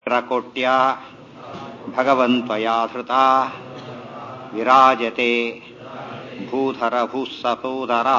त्रकोट्या भगवन्त्वया धृता विराजते भूधरभूस्सपोदरा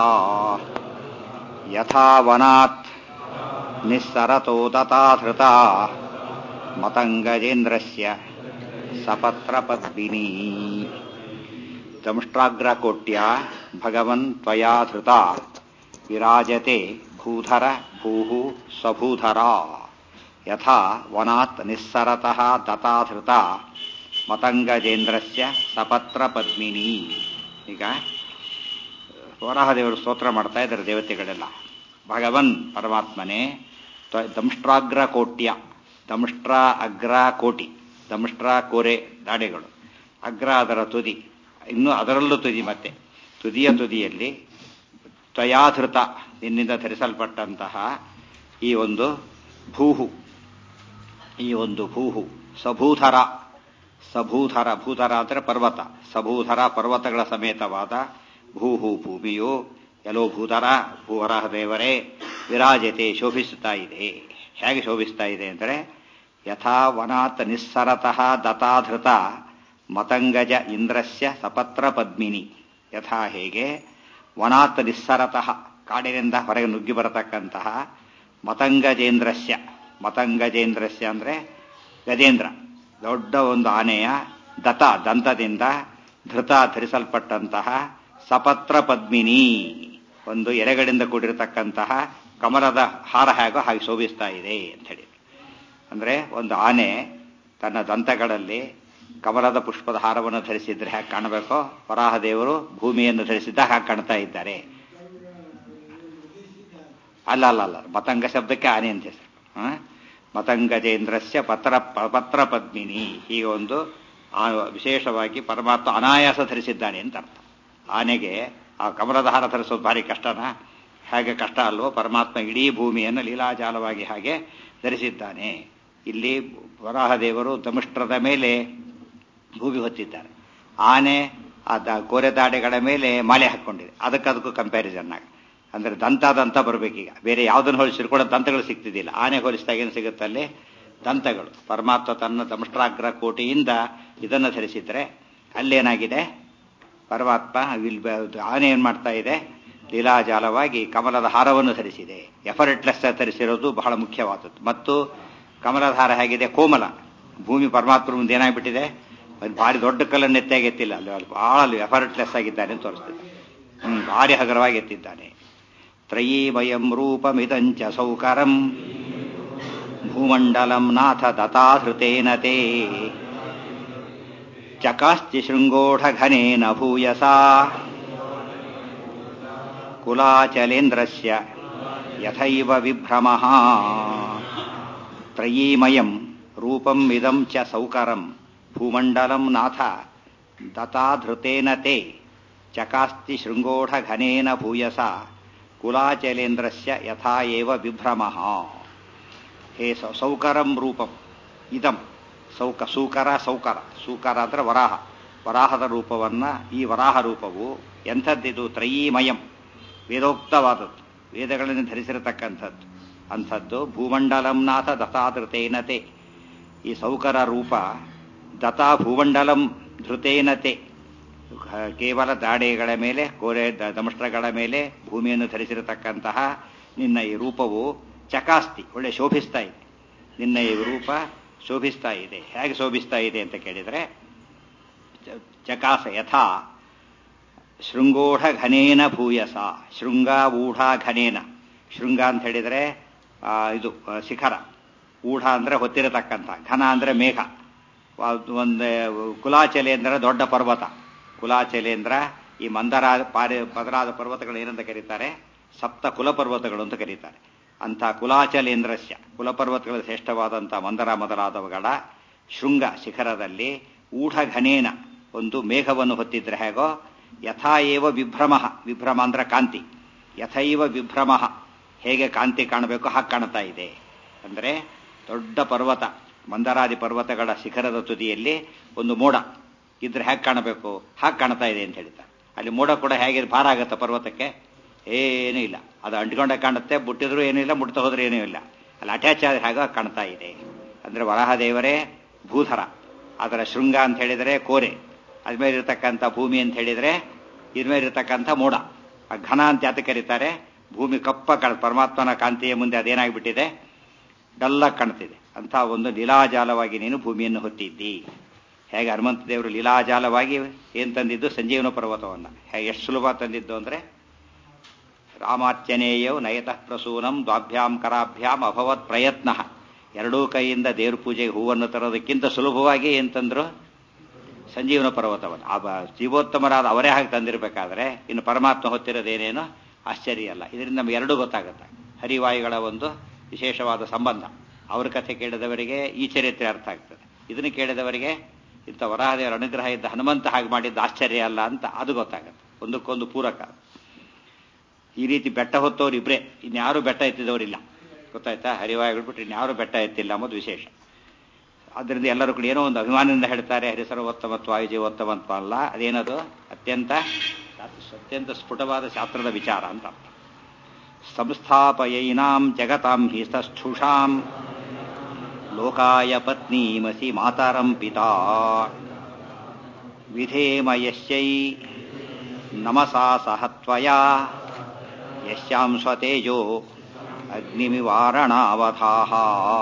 यथा वनात् निःसरतो दता धृता मतङ्गजेन्द्रस्य सपत्रपद्मिनी दंष्ट्राग्रकोट्या भगवन् त्वया धृता विराजते भूधर भूः स्वभूधरा ಯಥಾ ವನಾತ್ ನಿಸ್ಸರತಃ ದತಾಧೃತ ಮತಂಗಜೇಂದ್ರಸ್ಯ ಸಪತ್ರ ಪದ್ಮಿನಿ ಈಗ ವರಾಹದೇವರು ಸ್ತೋತ್ರ ಮಾಡ್ತಾ ಇದ್ದಾರೆ ದೇವತೆಗಳೆಲ್ಲ ಭಗವನ್ ಪರಮಾತ್ಮನೇ ದಂಷ್ಟ್ರಾಗ್ರ ಕೋಟ್ಯ ದಂಷ್ಟ್ರ ಅಗ್ರ ಕೋಟಿ ದಂಷ್ಟ್ರ ಕೋರೆ ದಾಡೆಗಳು ಅಗ್ರ ಅದರ ತುದಿ ಇನ್ನು ಅದರಲ್ಲೂ ತುದಿ ಮತ್ತೆ ತುದಿಯ ತುದಿಯಲ್ಲಿ ತ್ವಯಾಧೃತ ನಿನ್ನಿಂದ ಧರಿಸಲ್ಪಟ್ಟಂತಹ ಈ ಒಂದು ಭೂಹು ಈ ಒಂದು ಭೂಹು ಸಭೂಧರ ಸಭೂಧರ ಭೂಧರ ಅಂದರೆ ಪರ್ವತ ಸಭೂಧರ ಪರ್ವತಗಳ ಸಮೇತವಾದ ಭೂಹು ಭೂಮಿಯು ಎಲ್ಲೋ ಭೂಧರ ಭೂವರಾಹ ದೇವರೇ ವಿರಾಜತೆ ಶೋಭಿಸುತ್ತಾ ಇದೆ ಹೇಗೆ ಶೋಭಿಸ್ತಾ ಇದೆ ಅಂದರೆ ಯಥಾ ವನಾತ್ ನಿಸ್ಸರತಃ ದತಾಧೃತ ಮತಂಗಜ ಇಂದ್ರಸ್ಯ ಸಪತ್ರ ಪದ್ಮಿನಿ ಯಥಾ ಹೇಗೆ ವನಾತ್ ನಿಸ್ಸರತಃ ಕಾಡಿನಿಂದ ಹೊರಗೆ ನುಗ್ಗಿ ಬರತಕ್ಕಂತಹ ಮತಂಗಜೇಂದ್ರಸ್ಯ ಮತಂಗಜೇಂದ್ರಸ್ಯ ಅಂದರೆ ಗಜೇಂದ್ರ ದೊಡ್ಡ ಒಂದು ಆನೆಯ ದತ ದಂತದಿಂದ ಧೃತ ಧರಿಸಲ್ಪಟ್ಟಂತಹ ಸಪತ್ರ ಪದ್ಮಿನಿ ಒಂದು ಎಲೆಗಳಿಂದ ಕೂಡಿರತಕ್ಕಂತಹ ಕಮಲದ ಹಾರ ಹೇಗೋ ಹಾಗೆ ಶೋಭಿಸ್ತಾ ಇದೆ ಅಂತ ಹೇಳಿ ಅಂದರೆ ಒಂದು ಆನೆ ತನ್ನ ದಂತಗಳಲ್ಲಿ ಕಮಲದ ಪುಷ್ಪದ ಹಾರವನ್ನು ಧರಿಸಿದ್ರೆ ಹೇಗೆ ಕಾಣಬೇಕೋ ವರಾಹದೇವರು ಭೂಮಿಯನ್ನು ಧರಿಸಿದ್ದ ಹಾಗೆ ಕಾಣ್ತಾ ಇದ್ದಾರೆ ಅಲ್ಲ ಅಲ್ಲ ಅಲ್ಲ ಮತಂಗ ಶಬ್ದಕ್ಕೆ ಆನೆ ಅಂತ ಹೆಸರು ಮತಂಗಜೇಂದ್ರಸ್ಯ ಪತ್ರ ಪತ್ರ ಪದ್ಮಿನಿ ಹೀಗೆ ಒಂದು ವಿಶೇಷವಾಗಿ ಪರಮಾತ್ಮ ಅನಾಯಾಸ ಧರಿಸಿದ್ದಾನೆ ಅಂತ ಅರ್ಥ ಆನೆಗೆ ಆ ಕಮಲದ ಹಾರ ಧರಿಸೋದು ಭಾರಿ ಕಷ್ಟನಾ ಹೇಗೆ ಕಷ್ಟ ಅಲ್ವೋ ಪರಮಾತ್ಮ ಇಡೀ ಭೂಮಿಯನ್ನು ಲೀಲಾಜಾಲವಾಗಿ ಹಾಗೆ ಧರಿಸಿದ್ದಾನೆ ಇಲ್ಲಿ ವರಾಹದೇವರು ದಮಿಷ್ಟ್ರದ ಮೇಲೆ ಭೂಮಿ ಹೊತ್ತಿದ್ದಾರೆ ಆನೆ ಆ ಕೋರೆದಾಡೆಗಳ ಮೇಲೆ ಮಾಲೆ ಹಾಕ್ಕೊಂಡಿದೆ ಅದಕ್ಕದಕ್ಕೂ ಕಂಪ್ಯಾರಿಸನ್ ಆಗ ಅಂದ್ರೆ ದಂತ ದಂತ ಬರಬೇಕೀಗ ಬೇರೆ ಯಾವುದನ್ನು ಹೋಲಿಸಿದ್ರು ಕೂಡ ದಂತಗಳು ಸಿಗ್ತಿದ್ದಿಲ್ಲ ಆನೆ ಹೋಲಿಸಿದಾಗ ಏನು ಸಿಗುತ್ತಲ್ಲಿ ದಂತಗಳು ಪರಮಾತ್ಮ ತನ್ನ ದಮಷ್ಟ್ರಾಗ್ರ ಕೋಟಿಯಿಂದ ಇದನ್ನು ಧರಿಸಿದ್ರೆ ಅಲ್ಲೇನಾಗಿದೆ ಪರಮಾತ್ಮ ಆನೆ ಏನ್ ಮಾಡ್ತಾ ಇದೆ ಲೀಲಾಜಾಲವಾಗಿ ಕಮಲದ ಹಾರವನ್ನು ಧರಿಸಿದೆ ಎಫರ್ಟ್ಲೆಸ್ ಧರಿಸಿರೋದು ಬಹಳ ಮುಖ್ಯವಾದದ್ದು ಮತ್ತು ಕಮಲದ ಹಾರ ಹೇಗಿದೆ ಕೋಮಲ ಭೂಮಿ ಪರಮಾತ್ಮ ಮುಂದೆ ಏನಾಗ್ಬಿಟ್ಟಿದೆ ಭಾರಿ ದೊಡ್ಡ ಕಲ್ಲನ್ನು ಎತ್ತಾಗಿ ಎತ್ತಿಲ್ಲ ಅಲ್ಲಿ ಬಹಳ ಎಫರ್ಟ್ಲೆಸ್ ಆಗಿದ್ದಾನೆ ಅಂತ ತೋರಿಸ್ತಿದೆ ಹ್ಮ್ ಭಾರಿ ಹಗರವಾಗಿ ಎತ್ತಿದ್ದಾನೆ ತ್ರಯೀಮಯಂ ರೂಪಮಿದಂಚ ಸೌಕರಂ ಭೂಮಂಡಲಂ ನಾಥ ದತಾಧೃತೇನ ತೇ ಚಕಾಸ್ತಿ ಶೃಂಗೋಢಘನೇನ ಭೂಯಸಾ ಕುಲಾಚಲೇಂದ್ರಸ್ಯ ಯಥೈವ ವಿಭ್ರಮಃ ತ್ರಯೀಮಯಂ ರೂಪಂ ಇದಂ ಚ ಸೌಕರಂ ಭೂಮಂಡಲಂ ನಾಥ ದತಾಧೃತೇನ ತೇ ಚಕಾಸ್ತಿ ಶೃಂಗೋಢಘನೇನ ಭೂಯಸಾ ಕುಲಾಚಲೇಂದ್ರಸ್ಯ ಯಥಾ ಏವ ವಿಭ್ರಮಃ ಹೇ ಸೌಕರಂ ರೂಪಂ ಇದಂ ಸೌಕ ಸೂಕರ ಸೌಕರ ಸೂಕರ ಅಂದ್ರೆ ವರಾಹ ವರಾಹದ ರೂಪವನ್ನ ಈ ವರಾಹ ರೂಪವು ಎಂಥದ್ದಿದು ತ್ರಯೀಮಯಂ ವೇದೋಕ್ತವಾದದ್ದು ವೇದಗಳನ್ನು ಧರಿಸಿರತಕ್ಕಂಥದ್ದು ಅಂಥದ್ದು ಭೂಮಂಡಲಂ ನಾಥ ದತಾಧೃತೇನತೆ ಈ ಸೌಕರ ರೂಪ ದತಾ ಭೂಮಂಡಲಂ ಧೃತೇನತೆ ಕೇವಲ ದಾಡೆಗಳ ಮೇಲೆ ಕೋರೆ ದಮಷ್ಟ್ರಗಳ ಮೇಲೆ ಭೂಮಿಯನ್ನು ಧರಿಸಿರತಕ್ಕಂತಹ ನಿನ್ನ ಈ ರೂಪವು ಚಕಾಸ್ತಿ ಒಳ್ಳೆ ಶೋಭಿಸ್ತಾ ಇದೆ ನಿನ್ನ ಈ ರೂಪ ಶೋಭಿಸ್ತಾ ಇದೆ ಹೇಗೆ ಶೋಭಿಸ್ತಾ ಇದೆ ಅಂತ ಕೇಳಿದರೆ ಚಕಾಸ ಯಥಾ ಶೃಂಗೋಢ ಘನೇನ ಭೂಯಸ ಶೃಂಗ ಊಢ ಘನೇನ ಶೃಂಗ ಅಂತ ಹೇಳಿದರೆ ಇದು ಶಿಖರ ಊಢ ಅಂದ್ರೆ ಹೊತ್ತಿರತಕ್ಕಂಥ ಘನ ಅಂದ್ರೆ ಮೇಘ ಒಂದು ಕುಲಾಚಲೇಂದ್ರ ದೊಡ್ಡ ಪರ್ವತ ಕುಲಾಚಲೇಂದ್ರ ಈ ಮಂದರ ಪಾರಿ ಬದಲಾದ ಪರ್ವತಗಳು ಏನಂತ ಕರೀತಾರೆ ಸಪ್ತ ಕುಲಪರ್ವತಗಳು ಅಂತ ಕರೀತಾರೆ ಅಂಥ ಕುಲಾಚಲೇಂದ್ರಸ್ಯ ಕುಲಪರ್ವತಗಳ ಶ್ರೇಷ್ಠವಾದಂಥ ಮಂದರ ಮೊದಲಾದವುಗಳ ಶೃಂಗ ಶಿಖರದಲ್ಲಿ ಊಢಘನೇನ ಒಂದು ಮೇಘವನ್ನು ಹೊತ್ತಿದ್ರೆ ಹೇಗೋ ಯಥಾ ಏವ ವಿಭ್ರಮ ವಿಭ್ರಮ ಅಂದ್ರೆ ಕಾಂತಿ ಯಥೈವ ವಿಭ್ರಮ ಹೇಗೆ ಕಾಂತಿ ಕಾಣಬೇಕು ಹಾಗೆ ಕಾಣ್ತಾ ಇದೆ ಅಂದರೆ ದೊಡ್ಡ ಪರ್ವತ ಮಂದರಾದಿ ಪರ್ವತಗಳ ಶಿಖರದ ತುದಿಯಲ್ಲಿ ಒಂದು ಮೋಡ ಇದ್ರೆ ಹೇಗೆ ಕಾಣಬೇಕು ಹಾಗೆ ಕಾಣ್ತಾ ಇದೆ ಅಂತ ಹೇಳ್ತಾರೆ ಅಲ್ಲಿ ಮೋಡ ಕೂಡ ಹೇಗೆ ಭಾರ ಆಗುತ್ತೆ ಪರ್ವತಕ್ಕೆ ಏನೂ ಇಲ್ಲ ಅದು ಅಂಟ್ಕೊಂಡೆ ಕಾಣುತ್ತೆ ಮುಟ್ಟಿದ್ರು ಏನೂ ಇಲ್ಲ ಮುಟ್ತಾ ಹೋದ್ರೆ ಏನೂ ಇಲ್ಲ ಅಲ್ಲಿ ಅಟ್ಯಾಚ್ ಆದ್ರೆ ಹಾಗೆ ಕಾಣ್ತಾ ಇದೆ ಅಂದರೆ ವರಾಹದೇವರೇ ಭೂಧರ ಅದರ ಶೃಂಗ ಅಂತ ಹೇಳಿದರೆ ಕೋರೆ ಅದ್ಮೇಲೆ ಇರತಕ್ಕಂಥ ಭೂಮಿ ಅಂತ ಹೇಳಿದರೆ ಇದ್ಮೇಲೆ ಇರತಕ್ಕಂಥ ಮೋಡ ಆ ಘನ ಅಂತ ಯಾತ ಕರೀತಾರೆ ಭೂಮಿ ಕಪ್ಪ ಕಾಣ ಪರಮಾತ್ಮನ ಕಾಂತಿಯ ಮುಂದೆ ಅದೇನಾಗ್ಬಿಟ್ಟಿದೆ ಡಲ್ಲಾಗಿ ಕಾಣ್ತಿದೆ ಅಂತ ಒಂದು ಲೀಲಾಜಾಲವಾಗಿ ನೀನು ಭೂಮಿಯನ್ನು ಹೊತ್ತಿದ್ದಿ ಹೇಗೆ ಹನುಮಂತ ದೇವರು ಲೀಲಾಜಾಲವಾಗಿ ಏನ್ ತಂದಿದ್ದು ಸಂಜೀವನ ಪರ್ವತವನ್ನ ಹೇಗೆ ಎಷ್ಟು ಸುಲಭ ತಂದಿದ್ದು ಅಂದ್ರೆ ರಾಮಾರ್ಚನೇಯವು ನಯತಃ ಪ್ರಸೂನಂ ದ್ವಾಭ್ಯಾಂ ಕರಾಭ್ಯಾಂ ಅಭವತ್ ಪ್ರಯತ್ನ ಎರಡೂ ಕೈಯಿಂದ ದೇವ್ರ ಪೂಜೆಗೆ ಹೂವನ್ನು ತರೋದಕ್ಕಿಂತ ಸುಲಭವಾಗಿ ಏನ್ ತಂದ್ರು ಸಂಜೀವನ ಪರ್ವತವನ್ನು ಆ ಬ- ಜೀವೋತ್ತಮರಾದ ಅವರೇ ಹಾಗೆ ತಂದಿರಬೇಕಾದ್ರೆ ಇನ್ನು ಪರಮಾತ್ಮ ಹೊತ್ತಿರೋದೇನೇನೋ ಆಶ್ಚರ್ಯ ಅಲ್ಲ ಇದರಿಂದ ನಮ್ಗೆ ಎರಡೂ ಗೊತ್ತಾಗುತ್ತೆ ಹರಿವಾಯುಗಳ ಒಂದು ವಿಶೇಷವಾದ ಸಂಬಂಧ ಅವ್ರ ಕಥೆ ಕೇಳಿದವರಿಗೆ ಈ ಚರಿತ್ರೆ ಅರ್ಥ ಆಗ್ತದೆ ಇದನ್ನು ಕೇಳಿದವರಿಗೆ ಇಂಥ ವರಾಹದೇವರ ಅನುಗ್ರಹ ಇದ್ದ ಹನುಮಂತ ಹಾಗೆ ಮಾಡಿದ್ದ ಆಶ್ಚರ್ಯ ಅಲ್ಲ ಅಂತ ಅದು ಗೊತ್ತಾಗುತ್ತೆ ಒಂದಕ್ಕೊಂದು ಪೂರಕ ಈ ರೀತಿ ಬೆಟ್ಟ ಹೊತ್ತವ್ರು ಇಬ್ರೇ ಇನ್ಯಾರು ಬೆಟ್ಟ ಎತ್ತಿದವರಿಲ್ಲ ಗೊತ್ತಾಯ್ತಾ ಹರಿವಾಯುಗಳು ಬಿಟ್ಟು ಇನ್ಯಾರು ಬೆಟ್ಟ ಎತ್ತಿಲ್ಲ ಅನ್ನೋದು ವಿಶೇಷ ಆದ್ದರಿಂದ ಎಲ್ಲರೂ ಕೂಡ ಏನೋ ಒಂದು ಅಭಿಮಾನದಿಂದ ಹೇಳ್ತಾರೆ ಹರಿಸರ್ವೋತ್ತಮತ್ವ ವಾಯುಜೀವೋತ್ತಮತ್ವ ಅಲ್ಲ ಅದೇನದು ಅತ್ಯಂತ ಅತ್ಯಂತ ಸ್ಫುಟವಾದ ಶಾಸ್ತ್ರದ ವಿಚಾರ ಅಂತ ಅರ್ಥ. ಸಂಸ್ಥಾಪಯೈನಾಂ ಜಗತಾಂ ಹಿ ಸ್ಥುಷಾಂ ಲೋಕಾಯ ಪತ್ನೀಮಸಿ ಮಾತರಂ ಪಿತಾ ವಿಧೇಮಯಶ್ಯೈ ನಮಸಾ ಸಹತ್ವಯಾ ಯಶ್ಯಾಂ ಸ್ವತೇಜೋ ಅಗ್ನಿಮಿವಾರಣಾವಧಾಹ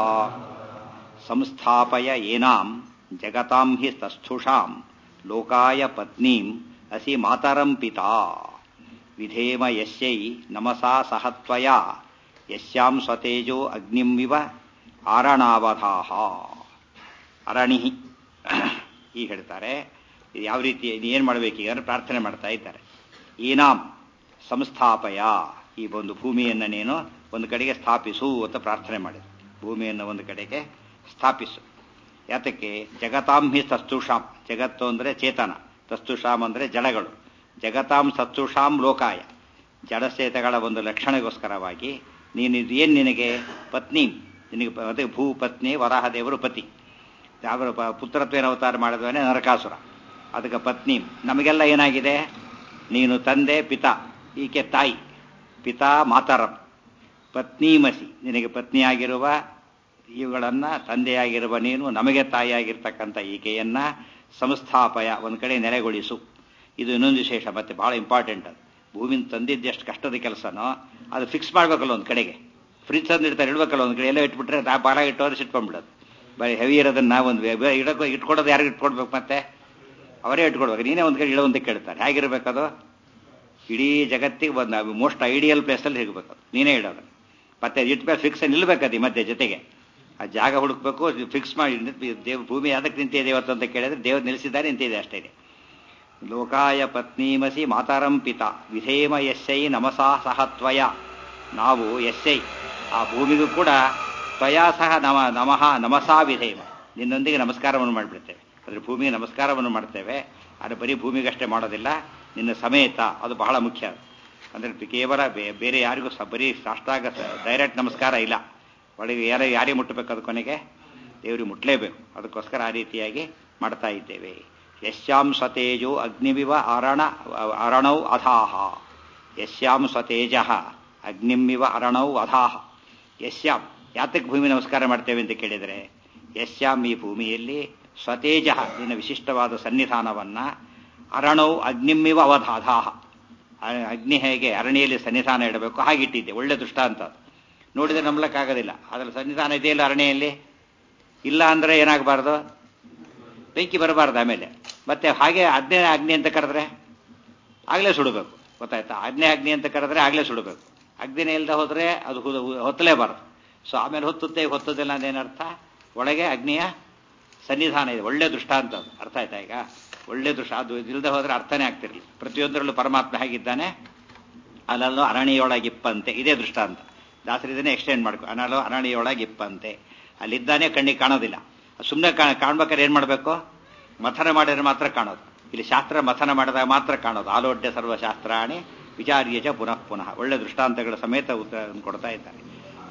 ಸಂಸ್ಥಾಪಯ ಏನಾಂ ಜಗತಾಂ ಹಿ ತಸ್ಥುಷಾಂ ಲೋಕಾಯ ಪತ್ನೀಂ ಅಸಿ ಮಾತರಂ ಪಿತಾ ವಿಧೇಮ ಯಸ್ಯೈ ನಮಸಾ ಸಹತ್ವಯಾ ಯಸ್ಯಾಂ ಸ್ವತೇಜೋ ಅಗ್ನಿಂವಿವ ಆರಣಾವಧಾಹ ಅರಣಿ ಈಗ ಹೇಳ್ತಾರೆ ಇದು ಯಾವ ರೀತಿ ಏನು ಮಾಡಬೇಕೀಗ ಅಂದ್ರೆ ಪ್ರಾರ್ಥನೆ ಮಾಡ್ತಾ ಇದ್ದಾರೆ ಏನಾಂ ಸಂಸ್ಥಾಪಯ ಈ ಒಂದು ಭೂಮಿಯನ್ನು ನೀನು ಒಂದು ಕಡೆಗೆ ಸ್ಥಾಪಿಸು ಅಂತ ಪ್ರಾರ್ಥನೆ ಮಾಡಿದ್ರು ಭೂಮಿಯನ್ನು ಒಂದು ಕಡೆಗೆ ಸ್ಥಾಪಿಸು ಯಾತಕ್ಕೆ ಜಗತಾಂ ಹಿ ತಸ್ತುಷಾಂ ಜಗತ್ತು ಅಂದರೆ ಚೇತನ ತಸ್ತುಷಾಂ ಅಂದರೆ ಜಡಗಳು ಜಗತಾಂ ಸತ್ತುಷಾಂ ಲೋಕಾಯ ಜಡಚೇತಗಳ ಒಂದು ಲಕ್ಷಣಗೋಸ್ಕರವಾಗಿ ನೀನು ಇದು ಏನು ನಿನಗೆ ಪತ್ನಿ ನಿನಗೆ ಪ- ಅದೇ ಭೂ ಪತ್ನಿ ವರಾಹದೇವರು ಪತಿ ಅವರ ಪ- ಪುತ್ರತ್ವೇನ ಅವತಾರ ಮಾಡಿದವನೇ ನರಕಾಸುರ ಅದಕ್ಕೆ ಪತ್ನಿ ನಮಗೆಲ್ಲ ಏನಾಗಿದೆ ನೀನು ತಂದೆ ಪಿತಾ ಈಕೆ ತಾಯಿ ಪಿತಾ ಮಾತರಂ ಪತ್ನೀಮಸಿ ನಿನಗೆ ಪತ್ನಿಯಾಗಿರುವ ಇವುಗಳನ್ನ ತಂದೆಯಾಗಿರುವ ನೀನು ನಮಗೆ ತಾಯಿಯಾಗಿರ್ತಕ್ಕಂಥ ಈಕೆಯನ್ನ ಸಂಸ್ಥಾಪಯ ಒಂದು ಕಡೆ ನೆಲೆಗೊಳಿಸು ಇದು ಇನ್ನೊಂದು ವಿಶೇಷ ಮತ್ತೆ ಬಹಳ ಇಂಪಾರ್ಟೆಂಟ್ ಅದು ಭೂಮಿನ ತಂದಿದ್ದೆಷ್ಟು ಕಷ್ಟದ ಕೆಲಸನೋ ಅದು ಫಿಕ್ಸ್ ಮಾಡ್ಬೇಕಲ್ಲ ಒಂದು ಕಡೆಗೆ ಫ್ರಿಜ್ ತಂದಿರ್ತಾರೆ ಇಡ್ಬೇಕಲ್ಲ ಒಂದು ಕಡೆ ಎಲ್ಲ ಇಟ್ಬಿಟ್ರೆ ನಾ ಬಾಲ ಇಟ್ಟೋದ್ರೆ ಸಿಟ್ಕೊಂಡ್ಬಿಡೋದು ಬರೀ ಹೆವಿ ಇರೋದನ್ನ ಒಂದು ವೆ- ಇಡಕ್ಕೋ ಇಟ್ಕೊಡೋದು ಯಾರಿಗೆ ಇಟ್ಕೊಡ್ಬೇಕು ಮತ್ತೆ ಅವರೇ ಇಟ್ಕೊಡ್ಬೇಕು ನೀನೇ ಒಂದು ಕಡೆ ಇಳುವಂತ ಕೇಳ್ತಾರೆ ಹೇಗಿರ್ಬೇಕದು ಇಡೀ ಜಗತ್ತಿಗೆ ಒಂದು ಮೋಸ್ಟ್ ಐಡಿಯಲ್ ಪ್ಲೇಸಲ್ಲಿ ಸಿಗಬೇಕು ನೀನೇ ಇಡೋದು ಮತ್ತೆ ಇಟ್ಮೇಲೆ ಫಿಕ್ಸ್ ನಿಲ್ಬೇಕದು ಈ ಮಧ್ಯೆ ಜೊತೆಗೆ ಆ ಜಾಗ ಹುಡುಕ್ಬೇಕು ಫಿಕ್ಸ್ ಮಾಡಿ ನಿಂತ್- ದೇವ್ ಭೂಮಿ ಯಾವ್ದಕ್ಕೆ ನಿಂತಿದೆ ಇವತ್ತು ಅಂತ ಕೇಳಿದ್ರೆ ದೇವ್ರು ನಿಲ್ಲಿಸಿದ್ದಾರೆ ನಿಂತಿದೆ ಅಷ್ಟೇ ಲೋಕಾಯ ಪತ್ನೀಮಸಿ ಮಾತರಂ ಪಿತ ವಿಧೇಮ ಯಸ್ಸೈ ನಮಸಾ ಸಹ ತ್ವಯ ನಾವು ಯಸ್ಸೈ ಆ ಭೂಮಿಗೂ ಕೂಡ ತ್ವಯಾ ಸಹ ನಮ ನಮಃ ನಮಸಾ ವಿಧೇಮ ನಿನ್ನೊಂದಿಗೆ ನಮಸ್ಕಾರವನ್ನು ಮಾಡಿಬಿಡ್ತೇವೆ ಅದ್ರ ಭೂಮಿಗೆ ನಮಸ್ಕಾರವನ್ನು ಮಾಡ್ತೇವೆ ಆದರೆ ಬರೀ ಭೂಮಿಗಷ್ಟೇ ಮಾಡೋದಿಲ್ಲ ನಿನ್ನ ಸಮೇತ ಅದು ಬಹಳ ಮುಖ್ಯ ಅಂದ್ರೆ ಕೇವಲ ಬೇ- ಬೇರೆ ಯಾರಿಗೂ ಸ ಬರೀ ಸಾಷ್ಟಾಗ ಡೈರೆಕ್ಟ್ ನಮಸ್ಕಾರ ಇಲ್ಲ ಒಳಗೆ ಯಾರ ಯಾರಿಗೆ ಮುಟ್ಟಬೇಕು ಅದು ಕೊನೆಗೆ ದೇವರಿಗೆ ಮುಟ್ಲೇಬೇಕು ಅದಕ್ಕೋಸ್ಕರ ಆ ರೀತಿಯಾಗಿ ಮಾಡ್ತಾ ಇದ್ದೇವೆ ಯಶ್ಯಾಂ ಸ್ವತೇಜೋ ಅಗ್ನಿವಿವ ಅರಣ ಅರಣೌ ಅಧಾಹ ಯಶ್ಯಾಂ ಸ್ವತೇಜ ಅಗ್ನಿಮಿವ ಅರಣೌ ಅಧಾಹ ಯಶ್ಯಾಂ ಯಾತಕ್ಕೆ ಭೂಮಿ ನಮಸ್ಕಾರ ಮಾಡ್ತೇವೆ ಅಂತ ಕೇಳಿದರೆ ಯಶ್ಯಾಂ ಈ ಭೂಮಿಯಲ್ಲಿ ಸ್ವತೇಜ ನಿನ್ನ ವಿಶಿಷ್ಟವಾದ ಸನ್ನಿಧಾನವನ್ನ ಅರಣೌ ಅಗ್ನಿಮಿವ ಅವಧಾಧಾಹ ಅ- ಅಗ್ನಿ ಹೇಗೆ ಅರಣಿಯಲ್ಲಿ ಸನ್ನಿಧಾನ ಇಡಬೇಕು ಹಾಗಿಟ್ಟಿದ್ದೆ ಒಳ್ಳೆ ದೃಷ್ಟಾಂತ ಅದು ನೋಡಿದ್ರೆ ನಂಬಲಕ್ಕಾಗೋದಿಲ್ಲ ಅದರ ಸನ್ನಿಧಾನ ಇದೆಯಲ್ಲ ಅರಣ್ಯಲ್ಲಿ ಇಲ್ಲ ಅಂದ್ರೆ ಏನಾಗಬಾರ್ದು ಬೆಂಕಿ ಬರಬಾರ್ದು ಆಮೇಲೆ ಮತ್ತೆ ಹಾಗೆ ಅಗ್ನಿ ಅಗ್ನಿ ಅಂತ ಕರೆದ್ರೆ ಆಗ್ಲೇ ಸುಡಬೇಕು ಗೊತ್ತಾಯ್ತಾ ಅಗ್ನಿ ಅಗ್ನಿ ಅಂತ ಕರೆದ್ರೆ ಆಗ್ಲೇ ಸುಡಬೇಕು ಅಗ್ನಿನೇ ಇಲ್ಲದೆ ಹೋದ್ರೆ ಅದು ಹು- ಹು- ಹೊತ್ತಲೇಬಾರದು ಸೊ ಆಮೇಲೆ ಹೊತ್ತುತ್ತೆ ಹೊತ್ತದಿಲ್ಲ ಅಂದೇನರ್ಥ ಒಳಗೆ ಅಗ್ನಿಯ ಸನ್ನಿಧಾನ ಇದೆ ಒಳ್ಳೆ ದೃಷ್ಟಾಂತ ಅದು ಅರ್ಥ ಆಯ್ತಾ ಈಗ ಒಳ್ಳೆ ದೃಷ್ಟ ಅದು ಇಲ್ಲದೆ ಹೋದ್ರೆ ಅರ್ಥನೇ ಆಗ್ತಿರ್ಲಿ ಪ್ರತಿಯೊಂದರಲ್ಲೂ ಪರಮಾತ್ಮ ಹೇಗಿದ್ದಾನೆ ಅಲ್ಲಲ್ಲೂ ಅರಣಿಯೊಳಗಿಪ್ಪಂತೆ ಇದೇ ದೃಷ್ಟಾಂತ ದಾಸರು ಇದನ್ನೇ ಎಕ್ಸ್ಟೆಂಡ್ ಮಾಡ್ಕೊ ಅನಲು ಅರಣಿಯೊಳಗಿಪ್ಪಂತೆ ಅಲ್ಲಿದ್ದಾನೆ ಕಣ್ಣಿಗೆ ಕಾಣೋದಿಲ್ಲ ಸುಮ್ಮನೆ ಕಾಣ್ಬೇಕಾದ್ರೆ ಏನ್ ಮಾಡಬೇಕು ಮಥನ ಮಾಡಿದ್ರೆ ಮಾತ್ರ ಕಾಣೋದು ಇಲ್ಲಿ ಶಾಸ್ತ್ರ ಮಥನ ಮಾಡಿದಾಗ ಮಾತ್ರ ಕಾಣೋದು ಆಲೋಡ್ಯ ಸರ್ವಶಾಸ್ತ್ರಾಣಿ ವಿಚಾರ್ಯ ಚ ಪುನಃ ಪುನಃ ಒಳ್ಳೆ ದೃಷ್ಟಾಂತಗಳ ಸಮೇತ ಉತ್ತರ ಕೊಡ್ತಾ ಇದ್ದಾರೆ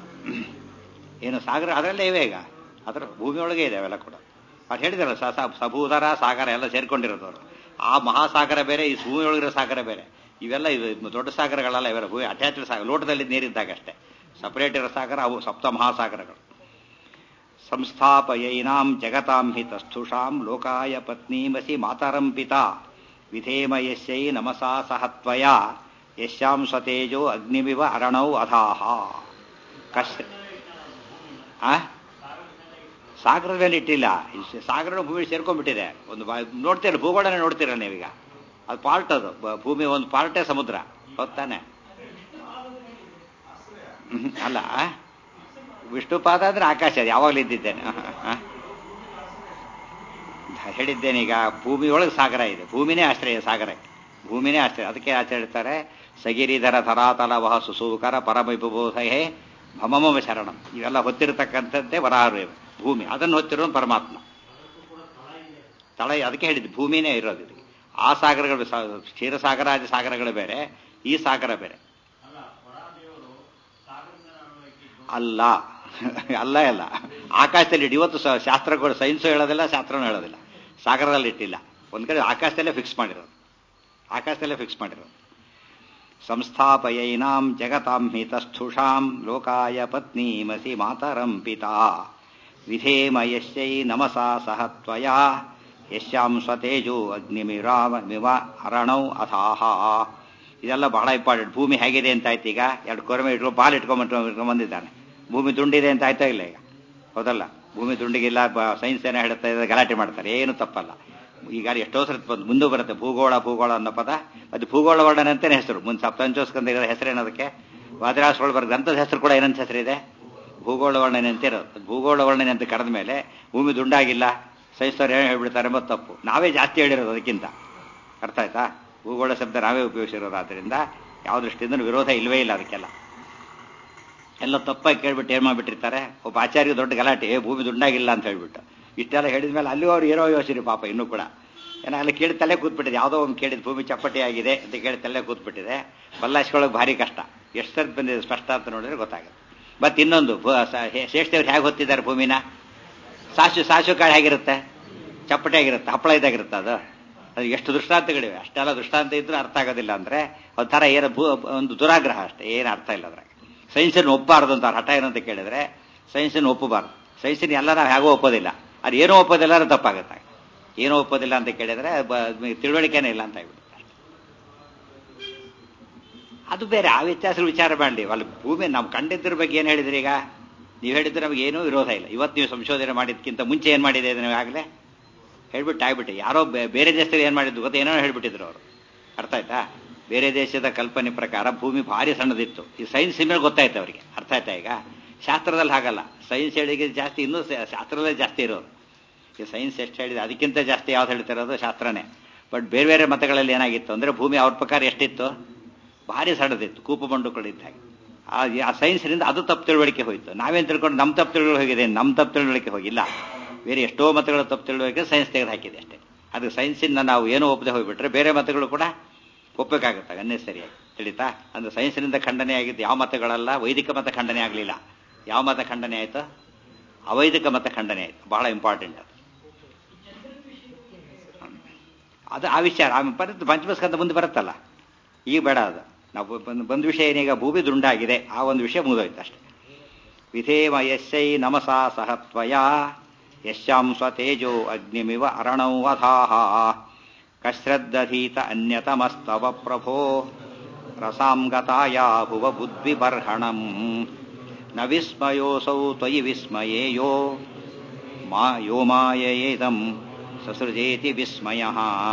ಏನು ಸಾಗರ ಅದರಲ್ಲೇ ಇವೆ ಈಗ ಅದರ ಭೂಮಿಯೊಳಗೆ ಇದೆ ಅವೆಲ್ಲ ಕೂಡ ಅವ್ರು ಹೇಳಿದಾರಲ್ಲ ಸ ಸ- ಸಭೂದರ ಸಾಗರ ಎಲ್ಲ ಸೇರ್ಕೊಂಡಿರೋದು ಅವರು ಆ ಮಹಾಸಾಗರ ಬೇರೆ ಈ ಭೂಮಿಯೊಳಗಿರೋ ಸಾಗರ ಬೇರೆ ಇವೆಲ್ಲ ಇದು ದೊಡ್ಡ ಸಾಗರಗಳೆಲ್ಲ ಇವೆಲ್ಲ ಭೂಮಿ ಅಟ್ಯಾಚ್ಡ್ ಸಾಗರ ಲೋಟದಲ್ಲಿ ನೀರಿದ್ದಾಗ ಅಷ್ಟೇ ಸಪರೇಟ್ ಇರೋ ಸಾಗರ ಅವು ಸಪ್ತ ಮಹಾಸಾಗರಗಳು ಸಂಸ್ಥಾಪಯೈನಾಂ ಜಗತಾಂ ಹಿ ತಸ್ಥುಷಾಂ ಲೋಕಾಯ ಪತ್ನೀಮಸಿ ಮಾತರಂ ಪಿತಾ ವಿಧೇಮ ಯಸ್ಯೈ ನಮಸಾ ಸಹತ್ವಯ ಯಶ್ಯಾಂ ಸ್ವತೇಜೋ ಅಗ್ನಿಮಿವ ಅರಣೌ ಅಧಾಹ ಕಶ್ ಆ ಸಾಗರದ ಮೇಲೆ ಇಟ್ಟಿಲ್ಲ ಈ ಸಾಗರ ಭೂಮಿ ಸೇರ್ಕೊಂಡ್ಬಿಟ್ಟಿದೆ ಒಂದು ಬಾ- ನೋಡ್ತೀರ ಭೂಗೋಳನೇ ನೋಡ್ತೀರ ನೀವೀಗ ಅದು ಪಾರ್ಟ್ ಅದು ಬ- ಭೂಮಿ ಒಂದು ಪಾರ್ಟೇ ಸಮುದ್ರ ಗೊತ್ತಾನೆ ಹ್ಮ್, ಅಲ್ಲ ವಿಷ್ಣುಪಾದ ಅಂದ್ರೆ ಆಕಾಶ ಅದು ಯಾವಾಗಲೂ ಇದ್ದಿದ್ದೇನೆ ಆ, ಆ. ಹೇಳಿದ್ದೇನೀಗ ಭೂಮಿಯೊಳಗೆ ಸಾಗರ ಇದೆ ಭೂಮಿನೇ ಆಶ್ರಯ ಸಾಗರ ಭೂಮಿನೇ ಆಶ್ರಯ ಅದಕ್ಕೆ ಆಚೆ ಹೇಳ್ತಾರೆ ಸಗಿರಿಧರ ಧರಾತಲ ವಹ ಸುಸೂಕರ ಪರಮವಿಭೂಸಹೇ ಭಮಮ ಶರಣಂ ಇವೆಲ್ಲ ಹೊತ್ತಿರತಕ್ಕಂಥದ್ದೇ ವರಾರು ಭೂಮಿ ಅದನ್ನು ಹೊತ್ತಿರೋನು ಪರಮಾತ್ಮ ತಳ ಅದಕ್ಕೆ ಹೇಳಿದ್ದು ಭೂಮಿನೇ ಇರೋದು ಇದಕ್ಕೆ ಆ ಸಾಗರಗಳು ಸಾ- ಕ್ಷೀರಸಾಗರಾದಿ ಸಾಗರಗಳು ಬೇರೆ ಈ ಸಾಗರ ಬೇರೆ ಅಲ್ಲ ಅಲ್ಲ ಅಲ್ಲ ಆಕಾಶದಲ್ಲಿ ಇಟ್ಟು ಇವತ್ತು ಸ- ಶಾಸ್ತ್ರಗಳು ಸೈನ್ಸು ಹೇಳೋದಿಲ್ಲ ಶಾಸ್ತ್ರನೂ ಹೇಳೋದಿಲ್ಲ ಸಾಗರದಲ್ಲಿ ಇಟ್ಟಿಲ್ಲ ಒಂದ್ ಕಡೆ ಆಕಾಶದಲ್ಲೇ ಫಿಕ್ಸ್ ಮಾಡಿರೋದು ಆಕಾಶದಲ್ಲೇ ಫಿಕ್ಸ್ ಮಾಡಿರೋದು ಸಂಸ್ಥಾಪಯೈನಾಂ ಜಗತಾಂ ಹಿತಸ್ಥುಷಾಂ ಲೋಕಾಯ ಪತ್ನೀಮಸಿ ಮಾತರಂ ಪಿತಾ ವಿಧೇಮ ಯಶ್ಯೈ ನಮಸಾ ಸಹ ತ್ವಯಾ ಯಶ್ಯಾಂ ಸ್ವತೇಜೋ ಅಗ್ನಿಮಿರಾಮಿವ ಅರಣೌ ಅಥಾಹ ಇದೆಲ್ಲ ಬಹಳ ಇಂಪಾರ್ಟೆಂಟ್ ಭೂಮಿ ಹೇಗಿದೆ ಅಂತ ಆಯ್ತು ಈಗ ಎರಡು ಕೊರಮೆ ಇಟ್ಕೊಂಡು ಬಾಲ್ ಇಟ್ಕೊಂಡ್ ಇಟ್ಕೊಂಡ್ ಬಂದಿದ್ದಾನೆ ಭೂಮಿ ದುಂಡಿದೆ ಅಂತ ಆಯ್ತಾ ಇಲ್ಲ ಈಗ ಹೌದಲ್ಲ ಭೂಮಿ ದುಂಡಿಗಿಲ್ಲ ಸೈನ್ಸ್ ಏನೋ ಹೇಳ್ತಾ ಇದೆ ಗಲಾಟೆ ಮಾಡ್ತಾರೆ ಏನು ತಪ್ಪಲ್ಲ ಈಗ ಎಷ್ಟೋ ಸಲ ಬಂದು ಮುಂದೆ ಬರುತ್ತೆ ಭೂಗೋಳ ಭೂಗೋಳ ಅನ್ನೋ ಪದ ಅದು ಭೂಗೋಳ ವರ್ಣನೆ ಅಂತಾನೆ ಹೆಸರು ಮುಂದೆ ಸಪ್ತಂಚೋಸ್ಕಂದ ಇರೋ ಹೆಸರೇನದಕ್ಕೆ ವಾದ್ರಾಸೊಳ ಬರ್ಗ ಅಂಥದ್ದು ಹೆಸರು ಕೂಡ ಏನಂತ ಹೆಸರಿದೆ ಭೂಗೋಳ ವರ್ಣನೆ ಅಂತ ಇರೋದು ಭೂಗೋಳ ವರ್ಣನೆ ಅಂತ ಕರೆದ ಮೇಲೆ ಭೂಮಿ ದುಂಡಾಗಿಲ್ಲ ಸೈನ್ಸ್ನವ್ರು ಏನು ಹೇಳ್ಬಿಡ್ತಾರೆ ಎಂಬುದು ತಪ್ಪು ನಾವೇ ಜಾಸ್ತಿ ಹೇಳಿರೋದು ಅದಕ್ಕಿಂತ ಅರ್ಥ ಆಯ್ತಾ ಭೂಗೋಳ ಶಬ್ದ ನಾವೇ ಉಪಯೋಗಿಸಿರೋದು ಆದ್ದರಿಂದ ಯಾವ ದೃಷ್ಟಿಯಿಂದ ವಿರೋಧ ಇಲ್ವೇ ಇಲ್ಲ ಅದಕ್ಕೆಲ್ಲ ಎಲ್ಲ ತಪ್ಪಾಗಿ ಕೇಳ್ಬಿಟ್ಟು ಏನ್ ಮಾಡ್ಬಿಟ್ಟಿರ್ತಾರೆ ಒಬ್ಬ ಆಚಾರ್ಯ ದೊಡ್ಡ ಗಲಾಟೆ ಏ, ಭೂಮಿ ದುಂಡಾಗಿಲ್ಲ ಅಂತ ಹೇಳ್ಬಿಟ್ಟು ಇಷ್ಟೆಲ್ಲ ಹೇಳಿದ ಮೇಲೆ ಅಲ್ಲಿ ಅವ್ರು ಏನೋ ಯೋಚನೆ ಪಾಪ ಇನ್ನೂ ಕೂಡ ಏನೋ ಅಲ್ಲಿ ಕೇಳಿ ತಲೆ ಕೂತ್ಬಿಟ್ಟಿದೆ ಯಾವುದೋ ಒಂದು ಕೇಳಿದ ಭೂಮಿ ಚಪ್ಪಟೆ ಆಗಿದೆ ಅಂತ ಕೇಳಿ ತಲೆ ಕೂತ್ಬಿಟ್ಟಿದೆ ಬಲ್ಲಾಸ್ಕೊಳ್ಳೋಕೆ ಭಾರಿ ಕಷ್ಟ ಎಷ್ಟು ಸರ್ತಿ ಬಂದಿದೆ ಸ್ಪಷ್ಟ ಅಂತ ನೋಡಿದ್ರೆ ಗೊತ್ತಾಗುತ್ತೆ ಮತ್ತೆ ಇನ್ನೊಂದು ಭೂ- ಸ- ಹೇ- ಶ್ರೇಷ್ಠವ್ರು ಹೇಗೆ ಹೊತ್ತಿದ್ದಾರೆ ಭೂಮಿನ ಸಾಸು ಸಾಸು ಕಾಳು ಹೇಗಿರುತ್ತೆ ಚಪ್ಪಟೆ ಆಗಿರುತ್ತೆ ಹಪ್ಪಳ ಇದಾಗಿರುತ್ತೆ ಅದು ಅದು ಎಷ್ಟು ದೃಷ್ಟಾಂತಗಳಿವೆ ಅಷ್ಟೆಲ್ಲ ದೃಷ್ಟಾಂತ ಇದ್ರೂ ಅರ್ಥ ಆಗೋದಿಲ್ಲ ಅಂದ್ರೆ ಒಂಥರ ಏನು ಭೂ ಒಂದು ದುರಾಗ್ರಹ ಅಷ್ಟೇ ಏನು ಅರ್ಥ ಇಲ್ಲ ಅದ್ರಾಗ ಸೈನ್ಸನ್ನು ಒಪ್ಪಬಾರದು ಅಂತ ಹಠ ಏನಂತ ಕೇಳಿದ್ರೆ ಸೈನ್ಸನ್ನು ಒಪ್ಪಬಾರದು ಸೈನ್ಸನ್ನು ಎಲ್ಲ ನಾವು ಹೇಗೋ ಒಪ್ಪೋದಿಲ್ಲ ಅದು ಏನೋ ಒಪ್ಪೋದಿಲ್ಲ ಅಂದ್ರೆ ತಪ್ಪಾಗುತ್ತೆ ಏನೋ ಒಪ್ಪೋದಿಲ್ಲ ಅಂತ ಕೇಳಿದ್ರೆ ಬ- ತಿಳುವಳಿಕೆನೇ ಇಲ್ಲ ಅಂತ ಹೇಳ್ಬಿಟ್ಟು ಅದು ಬೇರೆ ಆ ವ್ಯತ್ಯಾಸ ವಿಚಾರ ಮಾಡಲಿ ಅಲ್ಲಿ ಭೂಮಿ ನಾವು ಕಂಡಿದ್ರ ಬಗ್ಗೆ ಏನು ಹೇಳಿದ್ರಿ ಈಗ ನೀವು ಹೇಳಿದ್ರೆ ನಮಗೆ ಏನೂ ವಿರೋಧ ಇಲ್ಲ ಇವತ್ತು ನೀವು ಸಂಶೋಧನೆ ಮಾಡಿದ್ಕಿಂತ ಮುಂಚೆ ಏನು ಮಾಡಿದೆ ನೀವು ಆಗಲೇ ಹೇಳ್ಬಿಟ್ಟು ಆಗ್ಬಿಟ್ಟು ಯಾರೋ ಬೇ- ಬೇರೆ ದೇಶದಲ್ಲಿ ಏನು ಮಾಡಿದ್ದು ಗೊತ್ತಾ ಏನೋ ಹೇಳ್ಬಿಟ್ಟಿದ್ರು ಅವರು ಅರ್ಥ ಆಯ್ತಾ ಬೇರೆ ದೇಶದ ಕಲ್ಪನೆ ಪ್ರಕಾರ ಭೂಮಿ ಭಾರಿ ಸಣ್ಣದಿತ್ತು ಈ ಸೈನ್ಸ್ ಮೇಲೆ ಗೊತ್ತಾಯ್ತು ಅವರಿಗೆ ಅರ್ಥ ಆಯ್ತಾ ಈಗ ಶಾಸ್ತ್ರದಲ್ಲಿ ಹಾಗಲ್ಲ ಸೈನ್ಸ್ ಹೇಳಿಗೆ ಜಾಸ್ತಿ ಇನ್ನೂ ಸ- ಶಾಸ್ತ್ರದಲ್ಲೇ ಜಾಸ್ತಿ ಇರೋದು ಈ ಸೈನ್ಸ್ ಎಷ್ಟು ಹೇಳಿದೆ ಅದಕ್ಕಿಂತ ಜಾಸ್ತಿ ಯಾವ್ದು ಹೇಳ್ತಿರೋದು ಶಾಸ್ತ್ರನೇ ಬಟ್ ಬೇರೆ ಬೇರೆ ಮತಗಳಲ್ಲಿ ಏನಾಗಿತ್ತು ಅಂದ್ರೆ ಭೂಮಿ ಅವ್ರ ಪ್ರಕಾರ ಎಷ್ಟಿತ್ತು ಭಾರಿ ಸಣ್ಣದಿತ್ತು ಕೂಪು ಬಂಡುಗಳಿದ್ದ ಹಾಗೆ ಆ ಆ ಸೈನ್ಸ್ನಿಂದ ಅದು ತಪ್ಪು ತಿಳುವಳಿಕೆ ಹೋಯ್ತು ನಾವೇನ್ ತಿಳ್ಕೊಂಡು ನಮ್ಮ ತಪ್ಪು ತಿಳುವಳಿಕೆ ಹೋಗಿದೆ ನಮ್ಮ ತಪ್ಪು ತಿಳುವಳಿಕೆ ಹೋಗಿಲ್ಲ ಬೇರೆ ಎಷ್ಟೋ ಮತಗಳ ತಪ್ಪು ತಿಳುವಳಿಕೆ ಸೈನ್ಸ್ ತೆಗೆದು ಹಾಕಿದೆ ಅಷ್ಟೇ ಅದು ಸೈನ್ಸಿಂದ ನಾವು ಏನೋ ಒಪ್ಪದೆ ಹೋಗ್ಬಿಟ್ರೆ ಬೇರೆ ಮತಗಳು ಕೂಡ ಒಪ್ಪಬೇಕಾಗುತ್ತೆ ಅನ್ನೇ ಸರಿಯಾಗಿ ತಿಳಿತಾ ಅಂದ್ರೆ ಸೈನ್ಸ್ನಿಂದ ಖಂಡನೆ ಆಗಿದ್ದು ಯಾವ ಮತಗಳಲ್ಲ ವೈದಿಕ ಮತ ಖಂಡನೆ ಆಗಲಿಲ್ಲ ಯಾವ ಮತ ಖಂಡನೆ ಆಯ್ತು ಅವೈದಿಕ ಮತ ಖಂಡನೆ ಆಯ್ತು ಬಹಳ ಇಂಪಾರ್ಟೆಂಟ್ ಅದು ಅದು ಆ ವಿಚಾರ ಆಮೇಲೆ ಬರುತ್ತೆ ಪಂಚಮಸ್ಕಂದ ಮುಂದೆ ಬರುತ್ತಲ್ಲ ಈಗ ಬೇಡ ಅದು ನಾವು ಬಂದ್ ಬಂದ ವಿಷಯ ಏನೀಗ ಭೂಮಿ ದುಂಡಾಗಿದೆ ಆ ಒಂದು ವಿಷಯ ಮುಗಿದೋಯ್ತು ಅಷ್ಟೇ ವಿಧೇಮ ಯಶ್ಯೈ ನಮಸಾ ಸಹ ತ್ವಯಾ ಯಶ್ಯಾಂ ಸ್ವತೇಜೋ ಅಗ್ನಿಮಿವ ಅರಣೌ ಅಧಾಹ ಕಶ್ರದ್ದಧೀತ ಅನ್ಯತಮಸ್ತವ ಪ್ರಭೋ ರಸಾಂ ಗತಾಯಾ ಭುವ ಬುದ್ವಿಬರ್ಹಣಂ ನ ವಿಸ್ಮಯೋಸೌ ತ್ವಯಿ ವಿಸ್ಮಯೇಯೋ ಮಾ ಯೋ ಮಾಯೇದಂ ಸಸೃಜೇತಿ ವಿಸ್ಮಯ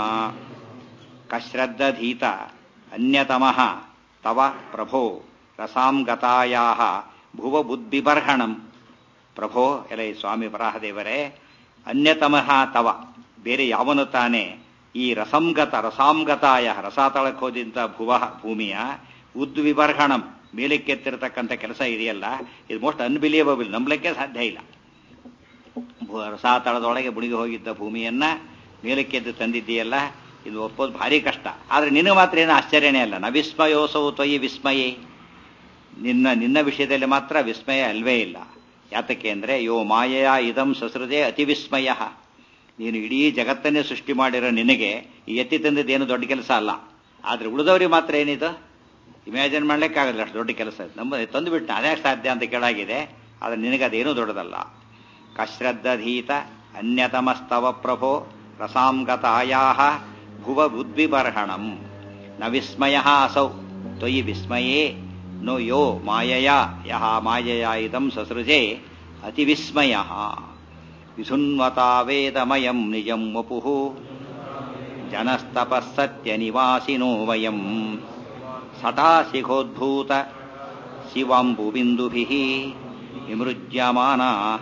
ಕಶ್ರದ್ದಧೀತ ಅನ್ಯತಮಃ ತವ ಪ್ರಭೋ ರಸಾಂ ಗತಾಯಾ ಭುವ ಬುದ್ಧಿಬರ್ಹಣಂ ಪ್ರಭೋ ಎಲೈ ಸ್ವಾಮಿ ವರಾಹದೇವರೇ ಅನ್ಯತಮಃ ತವ ಬೇರೆ ಯಾವನು ತಾನೇ ಈ ರಸಂಗತ ರಸಾಂಗತಾಯ ರಸ ತಳಕೋದಿಂತ ಭುವ ಭೂಮಿಯ ಉದ್ವಿಬರ್ಹಣಂ ಮೇಲಕ್ಕೆತ್ತಿರತಕ್ಕಂಥ ಕೆಲಸ ಇದೆಯಲ್ಲ ಇದು ಮೋಸ್ಟ್ ಅನ್ಬಿಲಿಯಬಲ್ ನಂಬಲಿಕ್ಕೆ ಸಾಧ್ಯ ಇಲ್ಲ ಭೂ- ರಸಾತಳದೊಳಗೆ ಮುಳುಗಿ ಹೋಗಿದ್ದ ಭೂಮಿಯನ್ನ ಮೇಲಕ್ಕೆದ್ದು ತಂದಿದ್ದೀಯಲ್ಲ ಇದು ಒಪ್ಪೋದು ಭಾರಿ ಕಷ್ಟ ಆದ್ರೆ ನಿನಗೆ ಮಾತ್ರ ಏನು ಆಶ್ಚರ್ಯನೇ ಅಲ್ಲ ನ ವಿಸ್ಮಯೋಸವು ತ್ವಯಿ ವಿಸ್ಮಯೇ ನಿನ್ನ ನಿನ್ನ ವಿಷಯದಲ್ಲಿ ಮಾತ್ರ ವಿಸ್ಮಯ ಅಲ್ವೇ ಇಲ್ಲ ಯಾತಕ್ಕೆ ಅಂದ್ರೆ ಯೋ ಮಾಯೆಯ ಇದಂ ಸಸೃದೆ ಅತಿ ವಿಸ್ಮಯ ನೀನು ಇಡೀ ಜಗತ್ತನ್ನೇ ಸೃಷ್ಟಿ ಮಾಡಿರೋ ನಿನಗೆ ಈ ಎತ್ತಿ ತಂದಿದ್ದೇನು ದೊಡ್ಡ ಕೆಲಸ ಅಲ್ಲ ಆದ್ರೆ ಉಳಿದವರಿಗೆ ಮಾತ್ರ ಏನಿದು ಇಮ್ಯಾಜಿನ್ ಮಾಡ್ಲಿಕ್ಕಾಗಲ್ಲ ಅಷ್ಟು ದೊಡ್ಡ ಕೆಲಸ ಇದು. ನಮ್ಮ ತಂದುಬಿಟ್ಟು ಅದೇ ಸಾಧ್ಯ ಅಂತ ಕೇಳಾಗಿದೆ ಆದ್ರೆ ನಿನಗೆ ಅದೇನೂ ದೊಡ್ಡದಲ್ಲ ಕಶ್ರದ್ಧೀತ ಅನ್ಯತಮಸ್ತವ ಪ್ರಭೋ ರಸಾಂಗತಾಯಾ ಭುವ ಬುದ್ಧಿಬರ್ಹಣಂ ನ ವಿಸ್ಮಯ ಅಸೌ ತ್ವಯಿ ವಿಸ್ಮಯೇ ನೋ ಯೋ ಮಾಯಯ ಯಹ ಮಾಯಯ ಇದಂ ಸಸೃಜೆ ಅತಿವಿಸ್ಮಯ ವಿಸುನ್ವತಾ ವೇದಮಯಂ ನಿಜಂ ವಪುಃ ಜನಸ್ತಪಸ್ಸತ್ಯನಿವಾಸಿನೋ ವಯಂ ಸಟಾಶಿಖೋದ್ಭೂತ ಶಿವಾಂಬುಬಿಂದುಭಿः ವಿಮೃಜ್ಯಮಾನ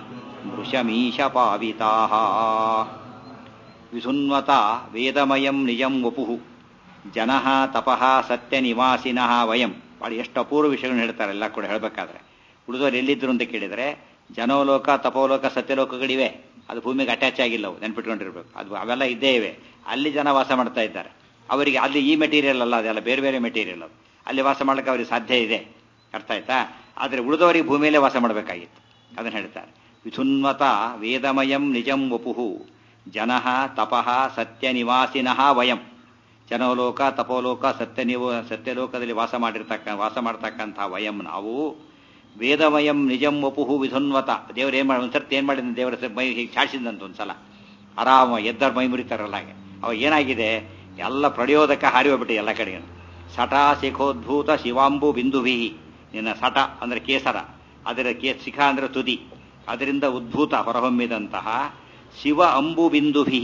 ಮೃಷಮೀಶಪಾವಿತಾः ವಿಸುನ್ವತಾ ವೇದಮಯಂ ನಿಜಂ ವಪುಃ ಜನಃ ತಪಃ ಸತ್ಯನಿವಾಸಿನಃ ವಯಂ ಭಾಳ ಎಷ್ಟು ಅಪೂರ್ವ ವಿಷಯಗಳನ್ನ ಹೇಳ್ತಾರೆ ಎಲ್ಲ ಕೂಡ ಹೇಳಬೇಕಾದ್ರೆ ಉಳಿದವರು ಎಲ್ಲಿದ್ರು ಅಂತ ಕೇಳಿದರೆ ಜನೋಲೋಕ ತಪೋಲೋಕ ಸತ್ಯಲೋಕಗಳಿವೆ ಅದು ಭೂಮಿಗೆ ಅಟ್ಯಾಚ್ ಆಗಿಲ್ಲವು ನೆನ್ಪಿಟ್ಕೊಂಡಿರ್ಬೇಕು ಅದು ಅವೆಲ್ಲ ಇದ್ದೇ ಇವೆ ಅಲ್ಲಿ ಜನ ವಾಸ ಮಾಡ್ತಾ ಇದ್ದಾರೆ ಅವರಿಗೆ ಅಲ್ಲಿ ಈ ಮೆಟೀರಿಯಲ್ ಅಲ್ಲ ಅದೆಲ್ಲ ಬೇರೆ ಬೇರೆ ಮೆಟೀರಿಯಲ್ ಅದು ಅಲ್ಲಿ ವಾಸ ಮಾಡಲಿಕ್ಕೆ ಅವರಿಗೆ ಸಾಧ್ಯ ಇದೆ ಅರ್ಥ ಆಯ್ತಾ ಆದರೆ ಉಳಿದವರಿಗೆ ಭೂಮಿಯಲ್ಲೇ ವಾಸ ಮಾಡಬೇಕಾಗಿತ್ತು ಅದನ್ನು ಹೇಳ್ತಾರೆ ವಿಸುನ್ವತ ವೇದಮಯಂ ನಿಜಂ ವಪುಹು ಜನಃ ತಪಃ ಸತ್ಯನಿವಾಸಿನಃ ವಯಂ ಜನೋಲೋಕ ತಪೋಲೋಕ ಸತ್ಯನಿವ ಸತ್ಯಲೋಕದಲ್ಲಿ ವಾಸ ಮಾಡಿರ್ತಕ್ಕ ವಾಸ ಮಾಡ್ತಕ್ಕಂಥ ವಯಂ ನಾವು ವೇದಮಯಂ ನಿಜಂ ವಪುಹು ವಿಧುನ್ವತ ದೇವ್ರು ಏನ್ ಮಾಡಿ ಒಂದ್ಸರ್ತಿ ಏನ್ ಮಾಡಿದ ದೇವರ ಮೈ ಹೀಗೆ ಚಾಡಿಸಿದಂತ ಒಂದ್ಸಲ ಆರಾಮ ಎದ್ದರ್ ಮೈ ಮುರಿತಾರಲ್ಲ ಹಾಗೆ ಅವಾಗ ಏನಾಗಿದೆ ಎಲ್ಲ ಪ್ರಡಿಯೋದಕ ಹಾರಿ ಹೋಗ್ಬಿಟ್ಟು ಎಲ್ಲ ಕಡೆಗೆ ಸಟ ಶಿಖೋದ್ಭೂತ ಶಿವಾಂಬು ಬಿಂದುಭಿ ನಿನ್ನ ಸಟ ಅಂದ್ರೆ ಕೇಸರ ಅದರ ಕೇ ಶಿಖ ಅಂದ್ರೆ ತುದಿ ಅದರಿಂದ ಉದ್ಭೂತ ಹೊರಹೊಮ್ಮಿದಂತಹ ಶಿವ ಅಂಬು ಬಿಂದುಭಿ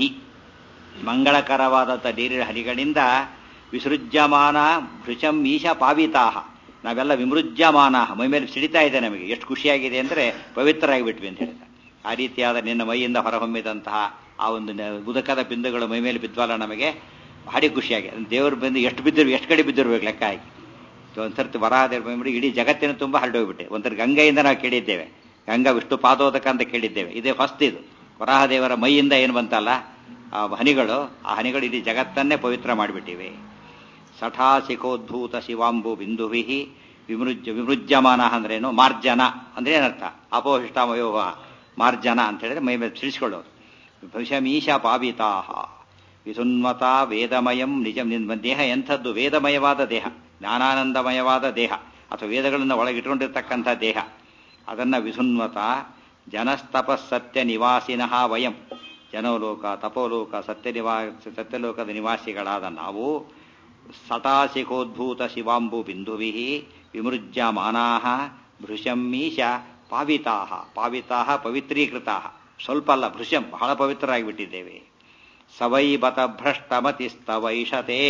ಮಂಗಳಕರವಾದಂಥ ನೀರಿನ ಹನಿಗಳಿಂದ ವಿಸೃಜ್ಯಮಾನ ಭೃಶಂ ಈಶ ಪಾವಿತಾಹ ನಾವೆಲ್ಲ ವಿಮೃಜ್ಯಮಾನ ಮೈ ಮೇಲೆ ಸಿಡಿತಾ ಇದೆ ನಮಗೆ ಎಷ್ಟು ಖುಷಿಯಾಗಿದೆ ಅಂದರೆ ಪವಿತ್ರ ಆಗಿಬಿಟ್ವಿ ಅಂತ ಹೇಳ್ತಾರೆ ಆ ರೀತಿಯಾದ ನಿನ್ನ ಮೈಯಿಂದ ಹೊರಹೊಮ್ಮಿದಂತಹ ಆ ಒಂದು ಉದಕದ ಬಿಂದುಗಳು ಮೈ ಮೇಲೆ ಬಿದ್ವಲ್ಲ ನಮಗೆ ಭಾರಿ ಖುಷಿಯಾಗಿ ದೇವರು ಬಂದು ಎಷ್ಟು ಬಿದ್ದಿರು ಎಷ್ಟು ಕಡೆ ಬಿದ್ದಿರ್ಬೇಕು ಲೆಕ್ಕ ಹಾಕಿ ಒಂದ್ಸರ್ತಿ ವರಾದೇವ್ರ ಮೈ ಮೇಲೆ ಇಡೀ ಜಗತ್ತಿನ ತುಂಬ ಹರಡೋಗ್ಬಿಟ್ಟೆ ಒಂಥರ ಗಂಗೆಯಿಂದ ನಾವು ಕೇಳಿದ್ದೇವೆ ಗಂಗಾ ವಿಷ್ಣು ಪಾದೋದಕ ಅಂತ ಕೇಳಿದ್ದೇವೆ ಇದೇ ಫಸ್ಟ್ ಇದು ವರಾಹದೇವರ ಮೈಯಿಂದ ಏನು ಬಂತಲ್ಲ ಆ ಹನಿಗಳು ಆ ಹನಿಗಳು ಇಡೀ ಜಗತ್ತನ್ನೇ ಪವಿತ್ರ ಮಾಡಿಬಿಟ್ಟಿವೆ ಸಠಾಸಿಖೋದ್ಭೂತ ಶಿವಾಂಬು ಬಿಂದುಭಿ ವಿಮೃಜ್ಯ ವಿಮೃಜ್ಯಮಾನ ಅಂದ್ರೇನು ಮಾರ್ಜನ ಅಂದ್ರೆ ಏನರ್ಥ ಅಪೋಹಿಷ್ಟಾಮಯೋಹ ಮಾರ್ಜನ ಅಂತ ಹೇಳಿದ್ರೆ ಮೈ ಮೇಲೆ ಸಿಡಿಸ್ಕೊಳ್ಳೋದು ಭವಿಷ್ಯಮೀಶ ಪಾವಿತಾಹ ವಿಸುನ್ವತ ವೇದಮಯಂ ನಿಜ ನಿಮ್ಮ ದೇಹ ಎಂಥದ್ದು ವೇದಮಯವಾದ ದೇಹ ಜ್ಞಾನಾನಂದಮಯವಾದ ದೇಹ ಅಥವಾ ವೇದಗಳನ್ನು ಒಳಗಿಟ್ಕೊಂಡಿರ್ತಕ್ಕಂಥ ದೇಹ ಅದನ್ನ ವಿಸುನ್ವತ ಜನಸ್ತಪಸ್ಸತ್ಯ ನಿವಾಸಿನಃ ವಯಂ ಜನೋಲೋಕ ತಪೋಲೋಕ ಸತ್ಯ ನಿವಾ ಸತ್ಯಲೋಕದ ನಿವಾಸಿಗಳಾದ ನಾವು ಸಟಾಶಿಖೋದ್ಭೂತ ಶಿವಾಂಬು ಬಿಂದುವಿ ವಿಮೃಜ್ಯಮಾನಾ ಭೃಶಮ್ಮೀಶ ಪಾವಿತಾ ಪಾವಿತಾ ಪವಿತ್ರೀಕೃತಾ ಸ್ವಲ್ಪ ಅಲ್ಲ ಭೃಶಂ ಬಹಳ ಪವಿತ್ರರಾಗಿಬಿಟ್ಟಿದ್ದೇವೆ ಸವೈ ಬತ ಭ್ರಷ್ಟಮತಿಸ್ತವೈಷತೆ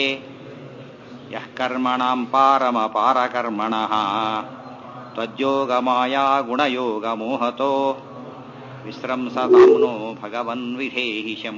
ಯಃ ಕರ್ಮಣಾಂ ಪಾರಮ ಪಾರಕರ್ಮಣ ತ್ವಜ್ಯೋಗ ಮಾಯಾ ಗುಣಯೋಗ ಮೋಹತೋ ವಿಸ್ರಂಸತಾಮ್ನೋ ಭಗವನ್ ವಿಧೇಹಿಶಂ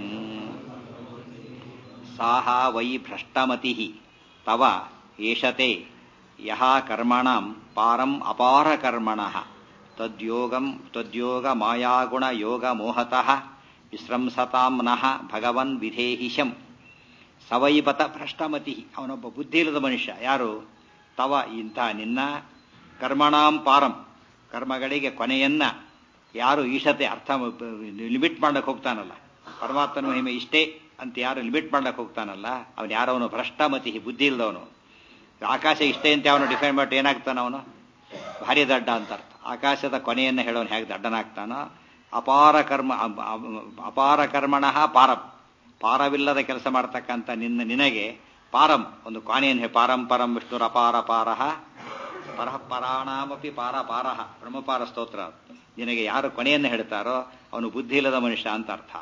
ಸಾಹ ವೈ ಭ್ರಷ್ಟಮತಿ ತವ ಏಷತೆ ಯಹ ಕರ್ಮಣಂ ಪಾರಂ ಅಪಾರ ಕರ್ಮಣ ತದ್ಯೋಗಂ ತದ್ಯೋಗ ಮಾಯಾಗುಣ ಯೋಗ ಮೋಹತಃ ವಿಸ್ರಂಸತಾಂ ನಃ ಭಗವನ್ ವಿಧೇಹಿಶಂ ಸವೈಬತ ಭ್ರಷ್ಟಮತಿ ಅವನೊಬ್ಬ ಬುದ್ಧಿ ಇಲ್ಲದ ಮನುಷ್ಯ ಯಾರು ತವ ಇಂಥ ನಿನ್ನ ಕರ್ಮಣಾಂ ಪಾರಂ ಕರ್ಮಗಳಿಗೆ ಕೊನೆಯನ್ನ ಯಾರು ಈಶತೆ ಅರ್ಥ ಲಿಮಿಟ್ ಮಾಡಕ್ಕೆ ಹೋಗ್ತಾನಲ್ಲ ಪರಮಾತ್ಮನ ಮಹಿಮೆ ಇಷ್ಟೇ ಅಂತ ಯಾರು ಲಿಮಿಟ್ ಮಾಡ್ಲಕ್ಕೆ ಹೋಗ್ತಾನಲ್ಲ ಅವನು ಯಾರವನು ಭ್ರಷ್ಟಮತಿ ಬುದ್ಧಿ ಇಲ್ಲದವನು ಆಕಾಶ ಇಷ್ಟೇ ಅಂತ ಅವನು ಡಿಫೈನ್ ಮಾಡಿ ಏನಾಗ್ತಾನ ಅವನು ಭಾರಿ ದಡ್ಡ ಅಂತ ಅರ್ಥ ಆಕಾಶದ ಕೊನೆಯನ್ನು ಹೇಳೋನು ಹೇಗೆ ದಡ್ಡನಾಗ್ತಾನೋ ಅಪಾರ ಕರ್ಮ ಅಪಾರ ಕರ್ಮಣ ಪಾರಂ ಪಾರವಿಲ್ಲದ ಕೆಲಸ ಮಾಡ್ತಕ್ಕಂಥ ನಿನ್ನ ನಿನಗೆ ಪಾರಂ ಒಂದು ಕಾಣೆಯನ್ನು ಪಾರಂ ಪರಂ ವಿಷ್ಣುರ ಅಪಾರ ಪಾರಹ ಪರಃ ಪರಾಣಾಮಪಿ ಪಾರ ಪಾರಹ ಬ್ರಹ್ಮಪಾರ ಸ್ತೋತ್ರ ನಿನಗೆ ಯಾರು ಕೊನೆಯನ್ನು ಹೇಳ್ತಾರೋ ಅವನು ಬುದ್ಧಿ ಇಲ್ಲದ ಮನುಷ್ಯ ಅಂತ ಅರ್ಥ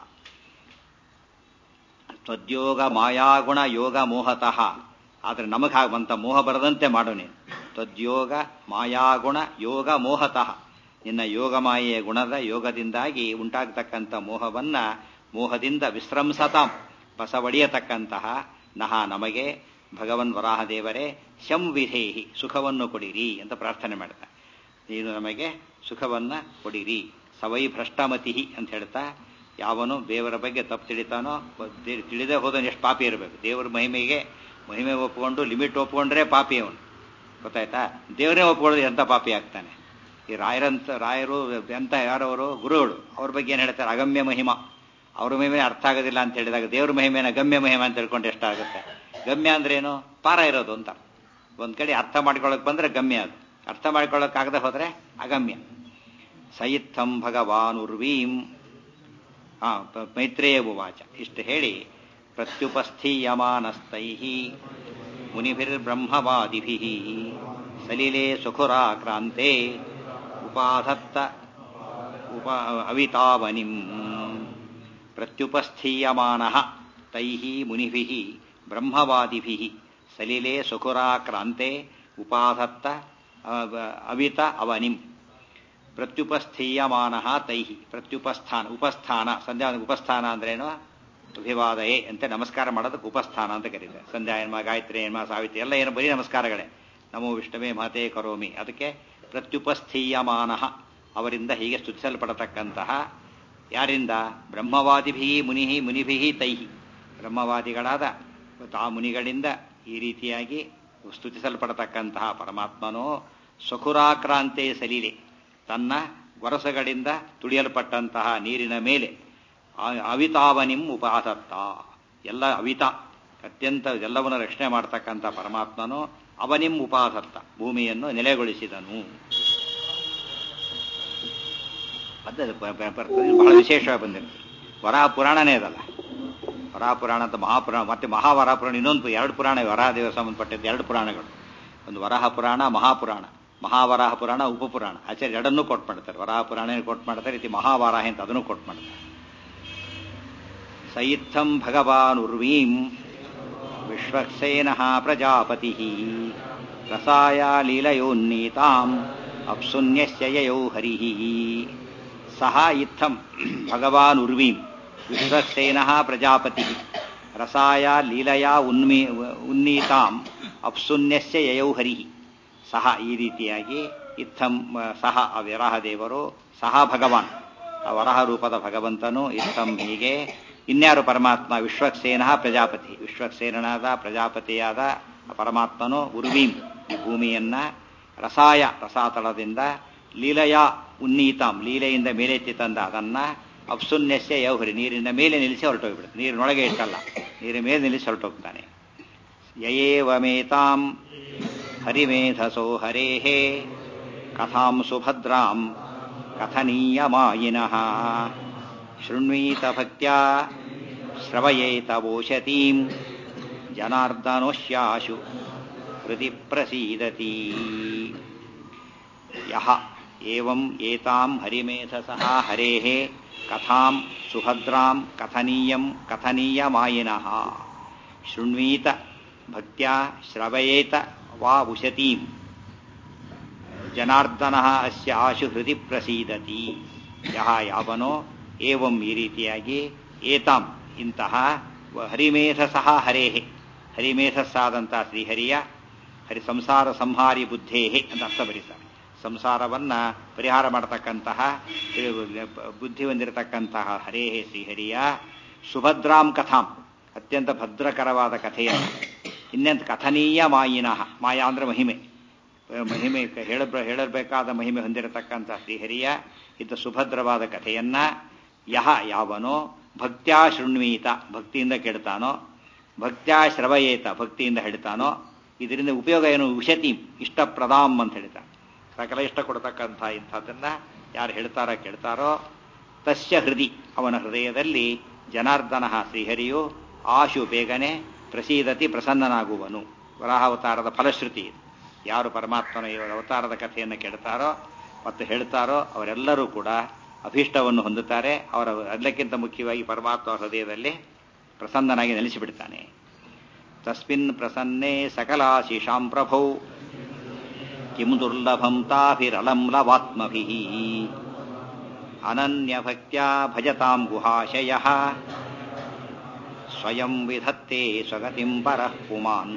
ತ್ವದ್ಯೋಗ ಮಾಯಾಗುಣ ಯೋಗ ಮೋಹತಃ ಆದರೆ ನಮಗೆ ಹಾಗಂತ ಮೋಹ ಬರದಂತೆ ಮಾಡು ನೀನು ತ್ವದ್ಯೋಗ ಮಾಯಾಗುಣ ಯೋಗ ಮೋಹತಃ ನಿನ್ನ ಯೋಗ ಮಾಯೆಯ ಗುಣದ ಯೋಗದಿಂದಾಗಿ ಉಂಟಾಗತಕ್ಕಂಥ ಮೋಹವನ್ನ ಮೋಹದಿಂದ ವಿಶ್ರಂಸತಾಂ ಬಸವಡಿಯತಕ್ಕಂತಹ ನಹ ನಮಗೆ ಭಗವನ್ ವರಾಹದೇವರೇ ಶಂ ವಿಧೇಹಿ ಸುಖವನ್ನು ಕೊಡಿರಿ ಅಂತ ಪ್ರಾರ್ಥನೆ ಮಾಡ್ತಾ ನೀನು ನಮಗೆ ಸುಖವನ್ನ ಕೊಡಿರಿ ಸವೈ ಭ್ರಷ್ಟಮತಿ ಅಂತ ಹೇಳ್ತಾ ಯಾವನು ದೇವರ ಬಗ್ಗೆ ತಪ್ಪು ತಿಳಿತಾನೋ ತಿಳಿದೇ ಹೋದನು ಎಷ್ಟು ಪಾಪಿ ಇರಬೇಕು ದೇವರ ಮಹಿಮೆಗೆ ಮಹಿಮೆ ಒಪ್ಪಿಕೊಂಡು ಲಿಮಿಟ್ ಒಪ್ಪಿಕೊಂಡ್ರೆ ಪಾಪಿ ಅವನು ಗೊತ್ತಾಯ್ತಾ ದೇವರೇ ಒಪ್ಪಿಕೊಳ್ಳೋದು ಎಂಥ ಪಾಪಿ ಆಗ್ತಾನೆ ಈ ರಾಯರಂತ ರಾಯರು ಎಂತ ಯಾರವರು ಗುರುಗಳು ಅವ್ರ ಬಗ್ಗೆ ಏನು ಹೇಳ್ತಾರೆ ಅಗಮ್ಯ ಮಹಿಮಾ ಅವ್ರ ಮಹಿಮೆ ಅರ್ಥ ಆಗೋದಿಲ್ಲ ಅಂತ ಹೇಳಿದಾಗ ದೇವ್ರ ಮಹಿಮೆನ ಗಮ್ಯ ಮಹಿಮೆ ಅಂತ ತಿಳ್ಕೊಂಡು ಎಷ್ಟಾಗುತ್ತೆ ಗಮ್ಯ ಅಂದ್ರೆ ಏನು ಪಾರ ಇರೋದು ಅಂತ ಒಂದ್ ಕಡೆ ಅರ್ಥ ಮಾಡ್ಕೊಳಕ್ ಬಂದ್ರೆ ಗಮ್ಯ ಅದು ಅರ್ಥ ಮಾಡ್ಕೊಳಕ್ ಆಗದೆ ಹೋದ್ರೆ ಅಗಮ್ಯ ಸಯಿತ್ಥಂ ಭಗವಾನುರ್ವೀಂ ಹಾ ಮೈತ್ರೇಯ ಉವಾಚ ಇಷ್ಟು ಹೇಳಿ ಪ್ರತ್ಯುಪಸ್ಥೀಯಮಾನಸ್ತೈ ಮುನಿಭಿರ್ಬ್ರಹ್ಮವಾದಿಭಿ ಸಲಿಲೆ ಸುಖುರಾಕ್ರಾಂತೆ ಉಪಾಧತ್ತ ಉಪ ಅವಿತಾವನಿಂ ಪ್ರತ್ಯುಪಸ್ಥೀಯಮಾನ ತೈ ಮುನಿಭಿ ಬ್ರಹ್ಮವಾದಿಭಿ ಸಲಿಲೆ ಸುಖುರಾಕ್ರಾಂತೆ ಉಪಾಧತ್ತ ಅವಿತ ಅವನಿಂ ಪ್ರತ್ಯುಪಸ್ಥೀಯಮಾನ ತೈ ಪ್ರತ್ಯುಪಸ್ಥಾನ ಉಪಸ್ಥಾನ ಸಂಧ್ಯಾ ಉಪಸ್ಥಾನ ಅಂದ್ರೇನು ಅಭಿವಾದಯೇ ಅಂತ ನಮಸ್ಕಾರ ಮಾಡೋದಕ್ಕೆ ಉಪಸ್ಥಾನ ಅಂತ ಕರೀತಾರೆ ಸಂಧ್ಯಾ ಎನ್ಮ ಗಾಯತ್ರಿ ಎನ್ಮ ಸಾವಿತ್ರಿ ಎಲ್ಲ ಏನು ಬರೀ ನಮಸ್ಕಾರಗಳೇ ನಮೋ ವಿಷ್ಣುವೇ ಮಹತೆ ಕರೋಮಿ ಅದಕ್ಕೆ ಪ್ರತ್ಯುಪಸ್ಥೀಯಮಾನ ಅವರಿಂದ ಹೀಗೆ ಸ್ತುತಿಸಲ್ಪಡತಕ್ಕಂತಹ ಯಾರಿಂದ ಬ್ರಹ್ಮವಾದಿಭಿ ಮುನಿ ಮುನಿಭಿ ತೈಹಿ ಬ್ರಹ್ಮವಾದಿಗಳಾದ ಆ ಮುನಿಗಳಿಂದ ಈ ರೀತಿಯಾಗಿ ಸ್ತುತಿಸಲ್ಪಡತಕ್ಕಂತಹ ಪರಮಾತ್ಮನೋ ಸಖುರಾಕ್ರಾಂತೆ ಸಲೀಲೆ ತನ್ನ ಗೊರಸಗಳಿಂದ ತುಳಿಯಲ್ಪಟ್ಟಂತಹ ನೀರಿನ ಮೇಲೆ ಅವಿತಾವನಿಂ ಉಪಾಸತ್ತ ಎಲ್ಲ ಅವಿತ ಅತ್ಯಂತ ಎಲ್ಲವನ್ನು ರಕ್ಷಣೆ ಮಾಡ್ತಕ್ಕಂಥ ಪರಮಾತ್ಮನು ಅವನಿಂ ಉಪಾಸತ್ತ ಭೂಮಿಯನ್ನು ನೆಲೆಗೊಳಿಸಿದನು ಅದು ಬಹಳ ವಿಶೇಷವಾಗಿ ಬಂದಿದೆ ವರಾಹ ಪುರಾಣನೇ ಅದಲ್ಲ ವರಾಹ ಪುರಾಣ ಅಂತ ಮಹಾಪುರಾಣ ಮತ್ತೆ ಮಹಾವರಾಹ ಪುರಾಣ ಇನ್ನೊಂದು ಎರಡು ಪುರಾಣ ವರಾಹ ದೇವರ ಸಂಬಂಧಪಟ್ಟಿದ್ದ ಎರಡು ಪುರಾಣಗಳು ಒಂದು ವರಾಹ ಪುರಾಣ ಮಹಾಪುರಾಣ ಮಹಾವರಾಹ ಪುರಾಣ ಉಪಪುರಾಣ ಆಚಾರ್ಯ ಎರಡನ್ನೂ ಕೊಟ್ಟು ಮಾಡ್ತಾರೆ ವರಾಹ ಪುರಾಣ ಕೊಟ್ಟು ಮಾಡ್ತಾರೆ ರೀತಿ ಮಹಾವಾರಾಹ ಅಂತ ಅದನ್ನು ಕೊಟ್ಟು ಮಾಡ್ತಾರೆ ಸಯಿತ್ಥಂ ಭಗವಾನುರ್ವೀಂ ವಿಶ್ವಕ್ಸೇನ ಪ್ರಜಾಪತಿ ರಸಾಯ ಲೀಲಯೋನ್ನೀತಾಂ ಅಪ್ಸುನ್ಯಸ್ಯ ಯಯೌ ಹರಿ ಸಹ ಇತ್ತಂ ಭಗವಾನುರ್ವೀಂ ವಿಶ್ವಕ್ಸೇನ ಪ್ರಜಾಪತಿ ರಸಾಯ ಲೀಲಯಾ ಉನ್ಮೀ ಉನ್ನೀತಾಂ ಅಪ್ಸುನ್ಯಸ್ಯ ಯಯೌ ಹರಿ ಸಹ ಈ ರೀತಿಯಾಗಿ ಇತ್ತಂ ಸಹ ಆ ವರಾಹದೇವರು ಸಹ ಭಗವಾನ್ ಆ ವರಹ ರೂಪದ ಭಗವಂತನು ಇತ್ತಂ ಹೀಗೆ ಇನ್ಯಾರು ಪರಮಾತ್ಮ ವಿಶ್ವಕ್ಸೇನ ಪ್ರಜಾಪತಿ ವಿಶ್ವಕ್ಸೇನಾದ ಪ್ರಜಾಪತಿಯಾದ ಪರಮಾತ್ಮನು ಉರ್ವೀಂ ಈ ಭೂಮಿಯನ್ನ ರಸಾಯ ರಸಾತಳದಿಂದ ಲೀಲಯ ಉನ್ನೀತಾಂ ಲೀಲೆಯಿಂದ ಮೇಲೆತ್ತಿ ತಂದ ಅದನ್ನ ಅಪ್ಸುನ್ಯಸ್ಯ ಯೌಹರಿ ನೀರಿನ ಮೇಲೆ ನಿಲ್ಲಿಸಿ ಹೊರಟೋಗ್ಬಿಡುತ್ತೆ ನೀರಿನೊಳಗೆ ಇಟ್ಟಲ್ಲ ನೀರಿನ ಮೇಲೆ ನಿಲ್ಲಿಸಿ ಹೊರಟೋಗ್ತಾನೆ ಯಯೇವಮೇತಾಂ ಹರಿಮೇಧಸೋ ಹರೇಃ ಕಥಾಂ ಸುಭದ್ರಾಂ ಕಥನೀಯಮಾಯಿನಃ ಶೃಣ್ವೀತ ಭಕ್ತ್ಯಾ ಶ್ರವಯೇತ ವೋಷತೀಂ ಜನಾರ್ದನೋಶ್ಯಾಶು ಹೃದಿ ಪ್ರಸೀದತಿ ಯಹ ಏವಂ ಏತಾಂ ಹರಿಮೇಧಸಃ ಹರೇಃ ಕಥಾಂ ಸುಭದ್ರಾಂ ಕಥನೀಯಂ ಕಥನೀಯಮಾಯಿನಃ ಶೃಣ್ವೀತ ಭಕ್ತ್ಯಾ ಶ್ರವಯೇತ ವಾ ಉಶತೀಂ ಜನಾರ್ದನ ಅಸ್ಯ ಆಶು ಹೃದಿ ಪ್ರಸೀದತಿ ಯಹ ಯಾವನೋ ಏವಂ ಈ ರೀತಿಯಾಗಿ ಏತಾಂ ಇಂತಹ ಹರಿಮೇಧಸಃ ಹರೇಹೆ ಹರಿಮೇಧಸ್ಸಾದಂತಹ ಶ್ರೀಹರಿಯ ಹರಿ ಸಂಸಾರ ಸಂಹಾರಿ ಬುದ್ಧೇಹೆ ಅಂತ ಅರ್ಥ ಬರೀತಾರೆ ಸಂಸಾರವನ್ನ ಪರಿಹಾರ ಮಾಡತಕ್ಕಂತಹ ಬುದ್ಧಿ ಹೊಂದಿರತಕ್ಕಂತಹ ಹರೇಹೆ ಶ್ರೀಹರಿಯ ಸುಭದ್ರಾಂ ಕಥಾಂ ಅತ್ಯಂತ ಭದ್ರಕರವಾದ ಕಥೆಯನ್ನು ಇನ್ನೆಂತ ಕಥನೀಯ ಮಾಯಿನಃ ಮಾಯಾ ಅಂದ್ರೆ ಮಹಿಮೆ ಮಹಿಮೆ ಹೇಳ ಹೇಳಬೇಕಾದ ಮಹಿಮೆ ಹೊಂದಿರತಕ್ಕಂಥ ಶ್ರೀಹರಿಯ ಇದ್ದ ಸುಭದ್ರವಾದ ಕಥೆಯನ್ನ ಯಹ ಯಾವನೋ ಭಕ್ತ್ಯಾ ಶೃಣ್ವೀತ ಭಕ್ತಿಯಿಂದ ಕೆಡ್ತಾನೋ ಭಕ್ತ್ಯಾ ಶ್ರವಯೇತ ಭಕ್ತಿಯಿಂದ ಹೇಳ್ತಾನೋ ಇದರಿಂದ ಉಪಯೋಗ ಏನು ಉಷತಿ ಇಷ್ಟಪ್ರದಾಂ ಅಂತ ಹೇಳ್ತಾನೆ ಸಕಲ ಇಷ್ಟ ಕೊಡ್ತಕ್ಕಂಥ ಇಂಥದ್ದನ್ನ ಯಾರು ಹೇಳ್ತಾರ ಕೇಳ್ತಾರೋ ತಸ್ಯ ಹೃದಿ ಅವನ ಹೃದಯದಲ್ಲಿ ಜನಾರ್ದನ ಶ್ರೀಹರಿಯು ಆಶು ಬೇಗನೆ ಪ್ರಸೀದತಿ ಪ್ರಸನ್ನನಾಗುವನು ವರಾಹಾವತಾರದ ಫಲಶ್ರುತಿ ಇದು ಯಾರು ಪರಮಾತ್ಮನ ಇವರ ಅವತಾರದ ಕಥೆಯನ್ನು ಕೇಳ್ತಾರೋ ಮತ್ತು ಹೇಳ್ತಾರೋ ಅವರೆಲ್ಲರೂ ಕೂಡ ಅಭೀಷ್ಟವನ್ನು ಹೊಂದುತ್ತಾರೆ ಅವರ ಅದಕ್ಕಿಂತ ಮುಖ್ಯವಾಗಿ ಪರಮಾತ್ಮ ಹೃದಯದಲ್ಲಿ ಪ್ರಸನ್ನನಾಗಿ ನೆಲೆಸಿಬಿಡ್ತಾನೆ ತಸ್ಮಿನ್ ಪ್ರಸನ್ನೇ ಸಕಲಾಶಿಷಾಂ ಪ್ರಭೌ ಕಿಂ ದುರ್ಲಭಂ ತಾಭಿರಲಂ ಲವಾತ್ಮಭಿ ಅನನ್ಯಭಕ್ತ್ಯಾ ಭಜತಾಂ ಗುಹಾಶಯ ಸ್ವಯಂ ವಿಧತ್ತೆ ಸ್ವಗತಿಂ ಪರಃ ಪುಮಾನ್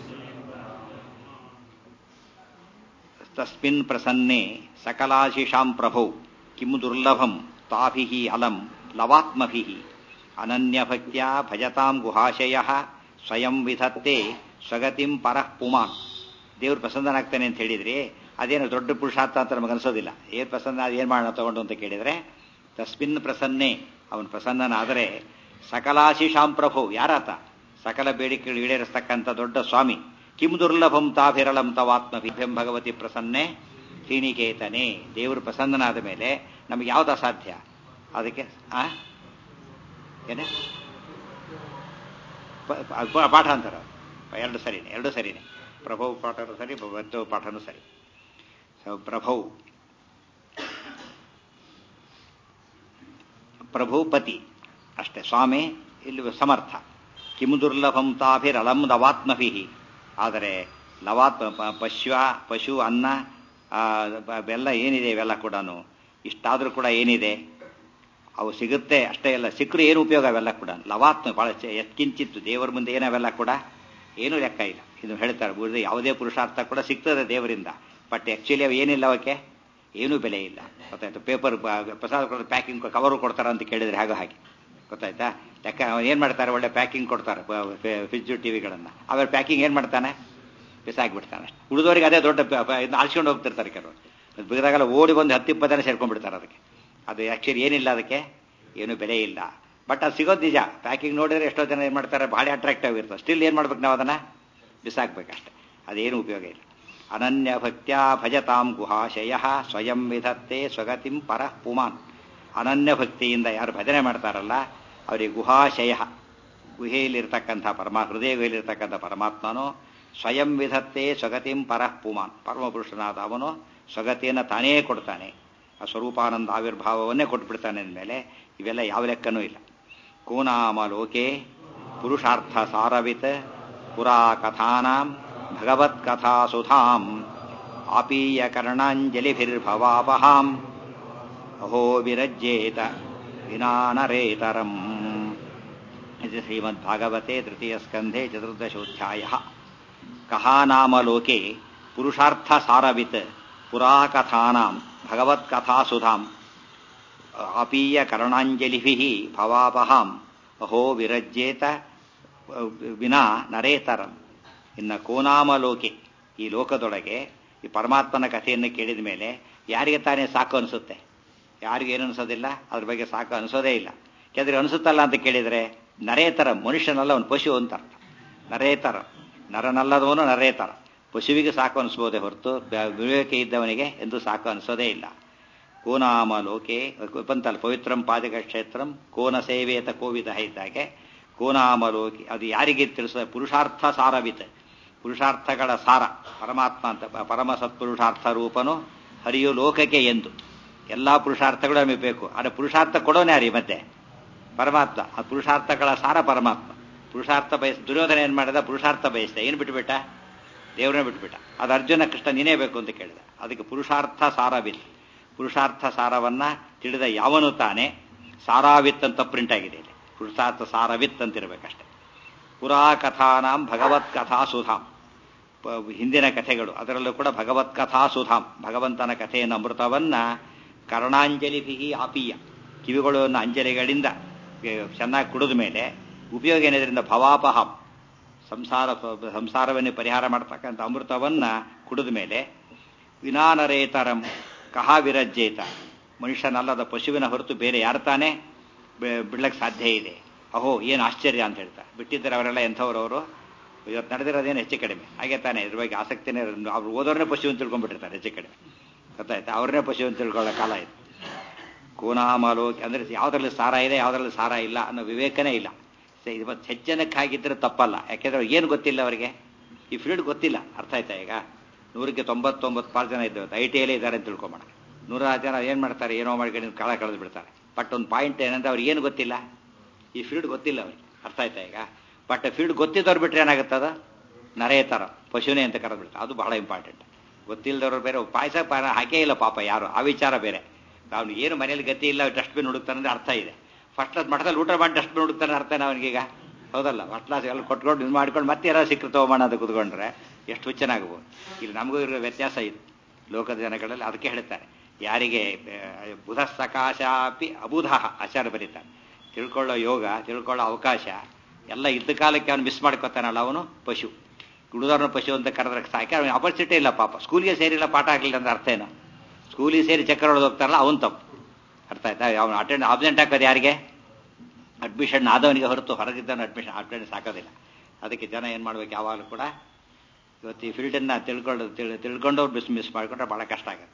ತಸ್ಮಿನ್ ಪ್ರಸನ್ನೆ ಸಕಲಾಶಿಷಾಂ ಪ್ರಭೌ ಕಿಂ ದುರ್ಲಭಂ ತಾಭಿಃ ಅಲಂ ಲವಾತ್ಮಭಿಃ ಅನನ್ಯಭಕ್ತ್ಯಾ ಭಜತಾಂ ಗುಹಾಶಯ ಸ್ವಯಂ ವಿಧತ್ತೆ ಸ್ವಗತಿಂ ಪರಃ ಪುಮಾನ್ ದೇವ್ರು ಪ್ರಸನ್ನನಾಗ್ತಾನೆ ಅಂತ ಹೇಳಿದ್ರಿ ಅದೇನು ದೊಡ್ಡ ಪುರುಷಾರ್ಥ ಅಂತ ನಮಗೆ ಅನ್ಸೋದಿಲ್ಲ ಏನ್ ಪ್ರಸನ್ನ ಏನ್ ಮಾಡೋಣ ತಗೊಂಡು ಅಂತ ಕೇಳಿದ್ರೆ ತಸ್ಮಿನ್ ಪ್ರಸನ್ನೆ ಅವನು ಪ್ರಸನ್ನನಾದರೆ ಸಕಲಾಶಿಷಾಂ ಪ್ರಭು ಯಾರಾತ ಸಕಲ ಬೇಡಿಕೆಗಳು ಈಡೇರಿಸ್ತಕ್ಕಂಥ ದೊಡ್ಡ ಸ್ವಾಮಿ ಕಿಂ ದುರ್ಲಭಂ ತಾಭಿರಳಂ ತವಾತ್ಮಭಿಭ್ಯಂ ಭಗವತಿ ಪ್ರಸನ್ನೆ ಶ್ರೀನಿಕೇತನೆ ದೇವರು ಪ್ರಸನ್ನನಾದ ಮೇಲೆ ನಮಗೆ ಯಾವ್ದು ಅಸಾಧ್ಯ ಅದಕ್ಕೆ ಆ ಏನೇ ಪ- ಪ- ಪಾಠ ಅಂತಾರೆ ಎರಡು ಸರಿನೇ ಎರಡು ಸರಿನೇ ಪ್ರಭು ಪಾಠನೂ ಸರಿ ಭಗವಂತ ಪಾಠನೂ ಸರಿ ಸೊ ಪ್ರಭು ಪ್ರಭು ಪತಿ ಅಷ್ಟೇ ಸ್ವಾಮಿ ಇಲ್ಲಿ ಸಮರ್ಥ ಕಿಮು ದುರ್ಲಭಂ ತಾಭಿರಲಂ ಲವಾತ್ಮಭಿ ಆದರೆ ಲವಾತ್ಮ ಪ- ಪಶ್ವ ಪಶು ಅನ್ನ ಆ, ಬ- ಬೆಲ್ಲ ಏನಿದೆ ಇವೆಲ್ಲ ಕೂಡ ಇಷ್ಟಾದರೂ ಕೂಡ ಏನಿದೆ ಅವು ಸಿಗುತ್ತೆ ಅಷ್ಟೇ ಅಲ್ಲ ಸಿಕ್ಕರು ಏನು ಉಪಯೋಗ ಅವೆಲ್ಲ ಕೂಡ ಲವಾತ್ಮ ಬಹಳ ಎತ್ಕಿಂಚಿತ್ತು ದೇವರ ಮುಂದೆ ಏನಾವೆಲ್ಲ ಕೂಡ ಏನೂ ಲೆಕ್ಕ ಇಲ್ಲ ಇದು ಹೇಳ್ತಾರೆ ಬುದ್ಧಿ ಯಾವುದೇ ಪುರುಷಾರ್ಥ ಕೂಡ ಸಿಗ್ತದೆ ದೇವರಿಂದ ಬಟ್ ಆ್ಯಕ್ಚುಲಿ ಅವು ಏನಿಲ್ಲ ಅವಕ್ಕೆ ಏನೂ ಬೆಲೆ ಇಲ್ಲ ಗೊತ್ತಾಯ್ತು ಪೇಪರ್ ಪ್ರಸಾದ ಕೊಡೋದು ಪ್ಯಾಕಿಂಗ್ ಕವರು ಕೊಡ್ತಾರ ಅಂತ ಕೇಳಿದ್ರೆ ಹಾಗೆ ಹಾಗೆ ಗೊತ್ತಾಯ್ತಾ ಲೆಕ್ಕ ಏನು ಮಾಡ್ತಾರೆ ಒಳ್ಳೆ ಪ್ಯಾಕಿಂಗ್ ಕೊಡ್ತಾರೆ ಫ್ರಿಜ್ಜು ಟಿವಿಗಳನ್ನು ಆಮೇಲೆ ಪ್ಯಾಕಿಂಗ್ ಏನು ಮಾಡ್ತಾನೆ ಬಿಸಾಕ್ಬಿಡ್ತಾನೆ ಅಷ್ಟೇ ಉಳಿದವರಿಗೆ ಅದೇ ದೊಡ್ಡ ಪ- ಪ- ಇದನ್ನ ಆಳ್ಸ್ಕೊಂಡು ಹೋಗ್ತಿರ್ತಾರೆ ಕೆಲವರು ಅದು ಬಿಗದಾಗೆಲ್ಲ ಓಡಿ ಬಂದು ಹತ್ತು ಇಪ್ಪತ್ತು ಜನ ಸೇರ್ಕೊಂಡ್ಬಿಡ್ತಾರೆ ಅದಕ್ಕೆ ಅದು ಆ್ಯಕ್ಚುಲಿ ಏನಿಲ್ಲ ಅದಕ್ಕೆ ಏನು ಬೆಲೆ ಇಲ್ಲ ಬಟ್ ಅದು ಸಿಗೋದು ನಿಜ ಪ್ಯಾಕಿಂಗ್ ನೋಡಿದ್ರೆ ಎಷ್ಟೋ ಜನ ಏನು ಮಾಡ್ತಾರೆ ಭಾಳ ಅಟ್ರಾಕ್ಟಿವ್ ಇರ್ತದೆ ಸ್ಟಿಲ್ ಏನು ಮಾಡ್ಬೇಕು ನಾವು ಅದನ್ನು ಬಿಸಾಕ್ಬೇಕಷ್ಟೆ ಅದೇನು ಉಪಯೋಗ ಇಲ್ಲ ಅನನ್ಯ ಭಕ್ತ್ಯಾ ಭಜತಾಂ ಗುಹಾಶಯ ಸ್ವಯಂ ವಿಧತ್ತೆ ಸ್ವಗತಿಂ ಪರಃ ಪುಮಾನ್ ಅನನ್ಯ ಭಕ್ತಿಯಿಂದ ಯಾರು ಭಜನೆ ಮಾಡ್ತಾರಲ್ಲ ಅವರಿಗೆ ಗುಹಾಶಯ ಗುಹೆಯಲ್ಲಿರ್ತಕ್ಕಂಥ ಪರಮಾ ಹೃದಯ ಗುಹೆಯಲ್ಲಿರ್ತಕ್ಕಂಥ ಪರಮಾತ್ಮನು ಸ್ವಯಂ ವಿಧತ್ತೆ ಸ್ವಗತಿಂ ಪರಃ ಪುಮಾನ್ ಪರಮಪುರುಷನಾದ ಅವನು ಸ್ವಗತಿಯನ್ನು ತಾನೇ ಕೊಡ್ತಾನೆ ಆ ಸ್ವರೂಪಾನಂದ ಆವಿರ್ಭಾವವನ್ನೇ ಕೊಟ್ಬಿಡ್ತಾನೆ ಅಂದಮೇಲೆ ಇವೆಲ್ಲ ಯಾವ ಲೆಕ್ಕನೂ ಇಲ್ಲ ಕೋನಾಮ ಲೋಕೆ ಪುರುಷಾರ್ಥ ಸಾರವಿತ್ ಪುರಾ ಕಥಾನಾಂ ಭಗವತ್ ಕಥಾ ಸುಧಾಂ ಆಪೀಯ ಕರ್ಣಾಂಜಲಿಭಿರ್ಭವಾಪಹಾಂ ಅಹೋ ವಿರಜ್ಯೇತ ವಿನಾನರೇತರಂ ಇದು ಶ್ರೀಮದ್ಭಾಗವತೆ ತೃತೀಯಸ್ಕಂಧೆ ಚತುರ್ದಶೋಧ್ಯಾಯ ಕಹ ನಾಮ ಲೋಕೆ ಪುರುಷಾರ್ಥ ಸಾರವಿತ್ ಪುರಾ ಕಥಾನಾಂ ಭಗವತ್ಕಥಾಸುಧಾಂ ಆಪೀಯ ಕರ್ಣಾಂಜಲಿಭಿ ಭವಾಪಹಾಂ ಅಹೋ ವಿರಜ್ಯೇತ ವಿನಾ ನರೇತರಂ ಇನ್ನು ಕೋನಾಮ ಲೋಕೆ ಈ ಲೋಕದೊಳಗೆ ಈ ಪರಮಾತ್ಮನ ಕಥೆಯನ್ನು ಕೇಳಿದ ಮೇಲೆ ಯಾರಿಗೆ ತಾನೇ ಸಾಕು ಅನಿಸುತ್ತೆ ಯಾರಿಗೂ ಏನು ಅನಿಸೋದಿಲ್ಲ ಅದ್ರ ಬಗ್ಗೆ ಸಾಕು ಅನಿಸೋದೇ ಇಲ್ಲ ಯಾಕೆಂದ್ರೆ ಅನಿಸುತ್ತಲ್ಲ ಅಂತ ಕೇಳಿದರೆ ನರೇತರ ಮನುಷ್ಯನಲ್ಲ ಅವನು ಪಶು ಅಂತ ಅರ್ಥ ನರೇತರ ನರನಲ್ಲದವನು ನರೇತರ ಪಶುವಿಗೆ ಸಾಕು ಅನಿಸ್ಬೋದೇ ಹೊರತು ಬ- ವಿವೇಕ ಇದ್ದವನಿಗೆ ಎಂದು ಸಾಕು ಅನಿಸೋದೇ ಇಲ್ಲ ಕೋನಾಮ ಲೋಕೆ ಬಂತಲ್ಲ ಪವಿತ್ರಂ ಪಾದಕ ಕ್ಷೇತ್ರಂ ಕೋನ ಸೇವೇತ ಕೋವಿದ ಇದ್ದಾಗೆ ಕೋನಾಮ ಲೋಕೆ ಅದು ಯಾರಿಗೆ ತಿಳಿಸ ಪುರುಷಾರ್ಥ ಸಾರವಿತ್ ಪುರುಷಾರ್ಥಗಳ ಸಾರ ಪರಮಾತ್ಮ ಅಂತ ಪ- ಪರಮ ಸತ್ಪುರುಷಾರ್ಥ ರೂಪನು ಹರಿಯು ಲೋಕಕ್ಕೆ ಎಂದು ಎಲ್ಲಾ ಪುರುಷಾರ್ಥಗಳು ನಮಗೆ ಬೇಕು ಆದರೆ ಪುರುಷಾರ್ಥ ಕೊಡೋನೇ ಯಾರಿ ಮತ್ತೆ ಪರಮಾತ್ಮ ಆ ಪುರುಷಾರ್ಥಗಳ ಸಾರ ಪರಮಾತ್ಮ ಪುರುಷಾರ್ಥ ಬಯಸ್ ದುರ್ಯೋಧನ ಏನ್ ಮಾಡಿದ ಪುರುಷಾರ್ಥ ಬಯಸ್ದ ಏನು ಬಿಟ್ಬಿಟ್ಟ ದೇವರನ್ನ ಬಿಟ್ಬಿಟ್ಟ ಅದು ಅರ್ಜುನ ಕೃಷ್ಣ ನೀನೇ ಬೇಕು ಅಂತ ಕೇಳಿದ ಅದಕ್ಕೆ ಪುರುಷಾರ್ಥ ಸಾರವಿತ್ ಪುರುಷಾರ್ಥ ಸಾರವನ್ನ ತಿಳಿದ ಯಾವನು ತಾನೇ ಸಾರಾವಿತ್ ಅಂತ ಪ್ರಿಂಟ್ ಆಗಿದೆ ಇಲ್ಲಿ ಪುರುಷಾರ್ಥ ಸಾರವಿತ್ ಅಂತಿರ್ಬೇಕಷ್ಟೆ ಪುರಾ ಕಥಾನಾಂ ಭಗವತ್ ಕಥಾ ಸುಧಾಂ ಪ- ಹಿಂದಿನ ಕಥೆಗಳು ಅದರಲ್ಲೂ ಕೂಡ ಭಗವತ್ ಕಥಾ ಸುಧಾಂ ಭಗವಂತನ ಕಥೆಯನ್ನು ಅಮೃತವನ್ನ ಕರ್ಣಾಂಜಲಿಭಿ ಆಪೀಯ ಕಿವಿಗಳನ್ನು ಅಂಜಲಿಗಳಿಂದ ಏ, ಚೆನ್ನಾಗಿ ಕುಡಿದ ಮೇಲೆ ಉಪಯೋಗ ಏನಿದ್ರಿಂದ ಭವಾಪಹಂ ಸಂಸಾರ ಸಂಸಾರವನ್ನೇ ಪರಿಹಾರ ಮಾಡ್ತಕ್ಕಂಥ ಅಮೃತವನ್ನ ಕುಡಿದ ಮೇಲೆ ವಿನಾನರೇತರಂ ಕಹ ವಿರಜ್ಯೇತ ಮನುಷ್ಯನಲ್ಲದ ಪಶುವಿನ ಹೊರತು ಬೇರೆ ಯಾರು ತಾನೇ ಬೆ- ಬಿಡ್ಲಕ್ಕೆ ಸಾಧ್ಯ ಇದೆ ಅಹೋ ಏನು ಆಶ್ಚರ್ಯ ಅಂತ ಹೇಳ್ತಾರೆ ಬಿಟ್ಟಿದ್ದಾರೆ ಅವರೆಲ್ಲ ಎಂಥವ್ರವರು ಇವತ್ತು ನಡೆದಿರೋದೇನು ಹೆಚ್ಚು ಕಡಿಮೆ ಹಾಗೆ ತಾನೇ ಇದ್ರ ಬಗ್ಗೆ ಆಸಕ್ತಿನೇ ಇರೋದು. ಅವ್ರು ಓದೋರನ್ನೇ ಪಶು ಅಂತ ತಿಳ್ಕೊಂಡ್ಬಿಟ್ಟಿರ್ತಾರೆ ಹೆಚ್ಚು ಕಡಿಮೆ ಗೊತ್ತಾಯ್ತಾ ಅವ್ರನ್ನೇ ಪಶು ಅಂತ ತಿಳ್ಕೊಳ್ಳೋ ಕಾಲ ಇದು ಕೋನಾಮಲೋಕ ಅಂದ್ರೆ ಯಾವುದ್ರಲ್ಲಿ ಸಾರ ಇದೆ ಯಾವುದ್ರಲ್ಲಿ ಸಾರ ಇಲ್ಲ ಅನ್ನೋ ವಿವೇಕನೇ ಇಲ್ಲ ಸೊ ಇವತ್ತು ಹೆಚ್ಚನಕ್ಕಾಗಿದ್ದರೆ ತಪ್ಪಲ್ಲ ಯಾಕೆಂದ್ರೆ ಅವ್ರಿಗೆ ಏನು ಗೊತ್ತಿಲ್ಲ ಅವರಿಗೆ ಈ ಫೀಲ್ಡ್ ಗೊತ್ತಿಲ್ಲ ಅರ್ಥ ಆಯ್ತಾ ಈಗ ನೂರಕ್ಕೆ ತೊಂಬತ್ತೊಂಬತ್ತು ಪಾರು ಜನ ಇದ್ದೇವೆ ಐ ಟಿ ಐಲೇ ಇದ್ದಾರೆ ಅಂತ ತಿಳ್ಕೊಂಬೋಣ ನೂರಾರು ಜನ ಏನು ಮಾಡ್ತಾರೆ ಏನೋ ಮಾಡ್ಕೊಂಡು ಕಾಲ ಕಳೆದು ಬಿಡ್ತಾರೆ ಬಟ್ ಒಂದು ಪಾಯಿಂಟ್ ಏನಂದ್ರೆ ಅವ್ರಿಗೆ ಏನು ಗೊತ್ತಿಲ್ಲ ಈ ಫೀಲ್ಡ್ ಗೊತ್ತಿಲ್ಲ ಅವ್ರಿಗೆ ಅರ್ಥ ಆಯ್ತಾ ಈಗ ಬಟ್ ಫೀಲ್ಡ್ ಗೊತ್ತಿದ್ದವ್ರು ಬಿಟ್ರೆ ಏನಾಗುತ್ತದ ನರೇ ಥರ ಪಶುನೇ ಅಂತ ಕರೆದು ಬಿಡ್ತಾರೆ ಅದು ಬಹಳ ಇಂಪಾರ್ಟೆಂಟ್ ಗೊತ್ತಿಲ್ಲದವ್ರು ಬೇರೆ ಪಾಯಸ ಪಾರ ಹಾಕೇ ಇಲ್ಲ ಪಾಪ ಯಾರು ಆ ವಿಚಾರ ಬೇರೆ ಅವ್ನು ಏನು ಮನೇಲಿ ಗತಿ ಇಲ್ಲ ಡಸ್ಟ್ಬಿನ್ ಹುಡುಕ್ತಾನೆ ಅಂದ್ರೆ ಅರ್ಥ ಇದೆ ಫಸ್ಟ್ ಕ್ಲಾಸ್ ಮಠದಲ್ಲಿ ಊಟ ಮಾಡಿ ಡಸ್ಟ್ಬಿನ್ ಹುಡುಕ್ತಾನೆ ಅರ್ಥ ಅವನಿಗೀಗ ಹೌದಲ್ಲ ಫಸ್ಟ್ ಕ್ಲಾಸ್ ಎಲ್ಲ ಕೊಟ್ಕೊಂಡು ಇದು ಮಾಡ್ಕೊಂಡು ಮತ್ತೆ ಯಾರೋ ಸಿಕ್ಕರು ತಗೊಂಬೋಣ ಅಂತ ಕುತ್ಕೊಂಡ್ರೆ ಎಷ್ಟು ಹುಚ್ಚನಾಗಬಹುದು ಇಲ್ಲಿ ನಮಗೂ ಇರೋ ವ್ಯತ್ಯಾಸ ಇದೆ ಲೋಕದ ಜನಗಳಲ್ಲಿ ಅದಕ್ಕೆ ಹೇಳ್ತಾರೆ ಯಾರಿಗೆ ಆ, ಬುಧ ಸಕಾಶಾಪಿ ಅಬುಧ ಆಚಾರ ಬರೀತಾರೆ ತಿಳ್ಕೊಳ್ಳೋ ಯೋಗ ತಿಳ್ಕೊಳ್ಳೋ ಅವಕಾಶ ಎಲ್ಲ ಇದ್ದ ಕಾಲಕ್ಕೆ ಅವನು ಮಿಸ್ ಮಾಡ್ಕೊತಾನಲ್ಲ ಅವನು ಪಶು ಹುಡುಗರನ್ನ ಪಶು ಅಂತ ಕರೆದ್ರೆ ಸಾಕೆ ಅವನಿಗೆ ಅಪರ್ಚುನಿಟಿ ಇಲ್ಲ ಪಾಪ ಸ್ಕೂಲಿಗೆ ಸೇರಿಲ್ಲ ಪಾಠ ಆಗಲಿಲ್ಲ ಅಂದ್ರೆ ಅರ್ಥ ಏನು ಸ್ಕೂಲಿಗೆ ಸೇರಿ ಚಕ್ಕರ್ ಹೊಡೆದು ಹೋಗ್ತಾರಲ್ಲ ಅವನು ತಪ್ಪು ಅರ್ಥ ಆಯ್ತಾ ಅವನು ಅಟೆಂಡ್ ಆಬ್ಸೆಂಟ್ ಹಾಕೋದು ಯಾರಿಗೆ ಅಡ್ಮಿಷನ್ ಆದವನಿಗೆ ಹೊರತು ಹೊರಗಿದ್ದವನು ಅಡ್ಮಿಷನ್ ಅಟೆಂಡೆನ್ಸ್ ಹಾಕೋದಿಲ್ಲ ಅದಕ್ಕೆ ಜನ ಏನು ಮಾಡ್ಬೇಕು ಯಾವಾಗಲೂ ಕೂಡ ಇವತ್ತು ಈ ಫೀಲ್ಡನ್ನ ತಿಳ್ಕೊಂಡು ತಿಳ್- ತಿಳ್ಕೊಂಡವ್ರು ಮಿಸ್ ಮಿಸ್ ಮಾಡ್ಕೊಂಡ್ರೆ ಬಹಳ ಕಷ್ಟ ಆಗುತ್ತೆ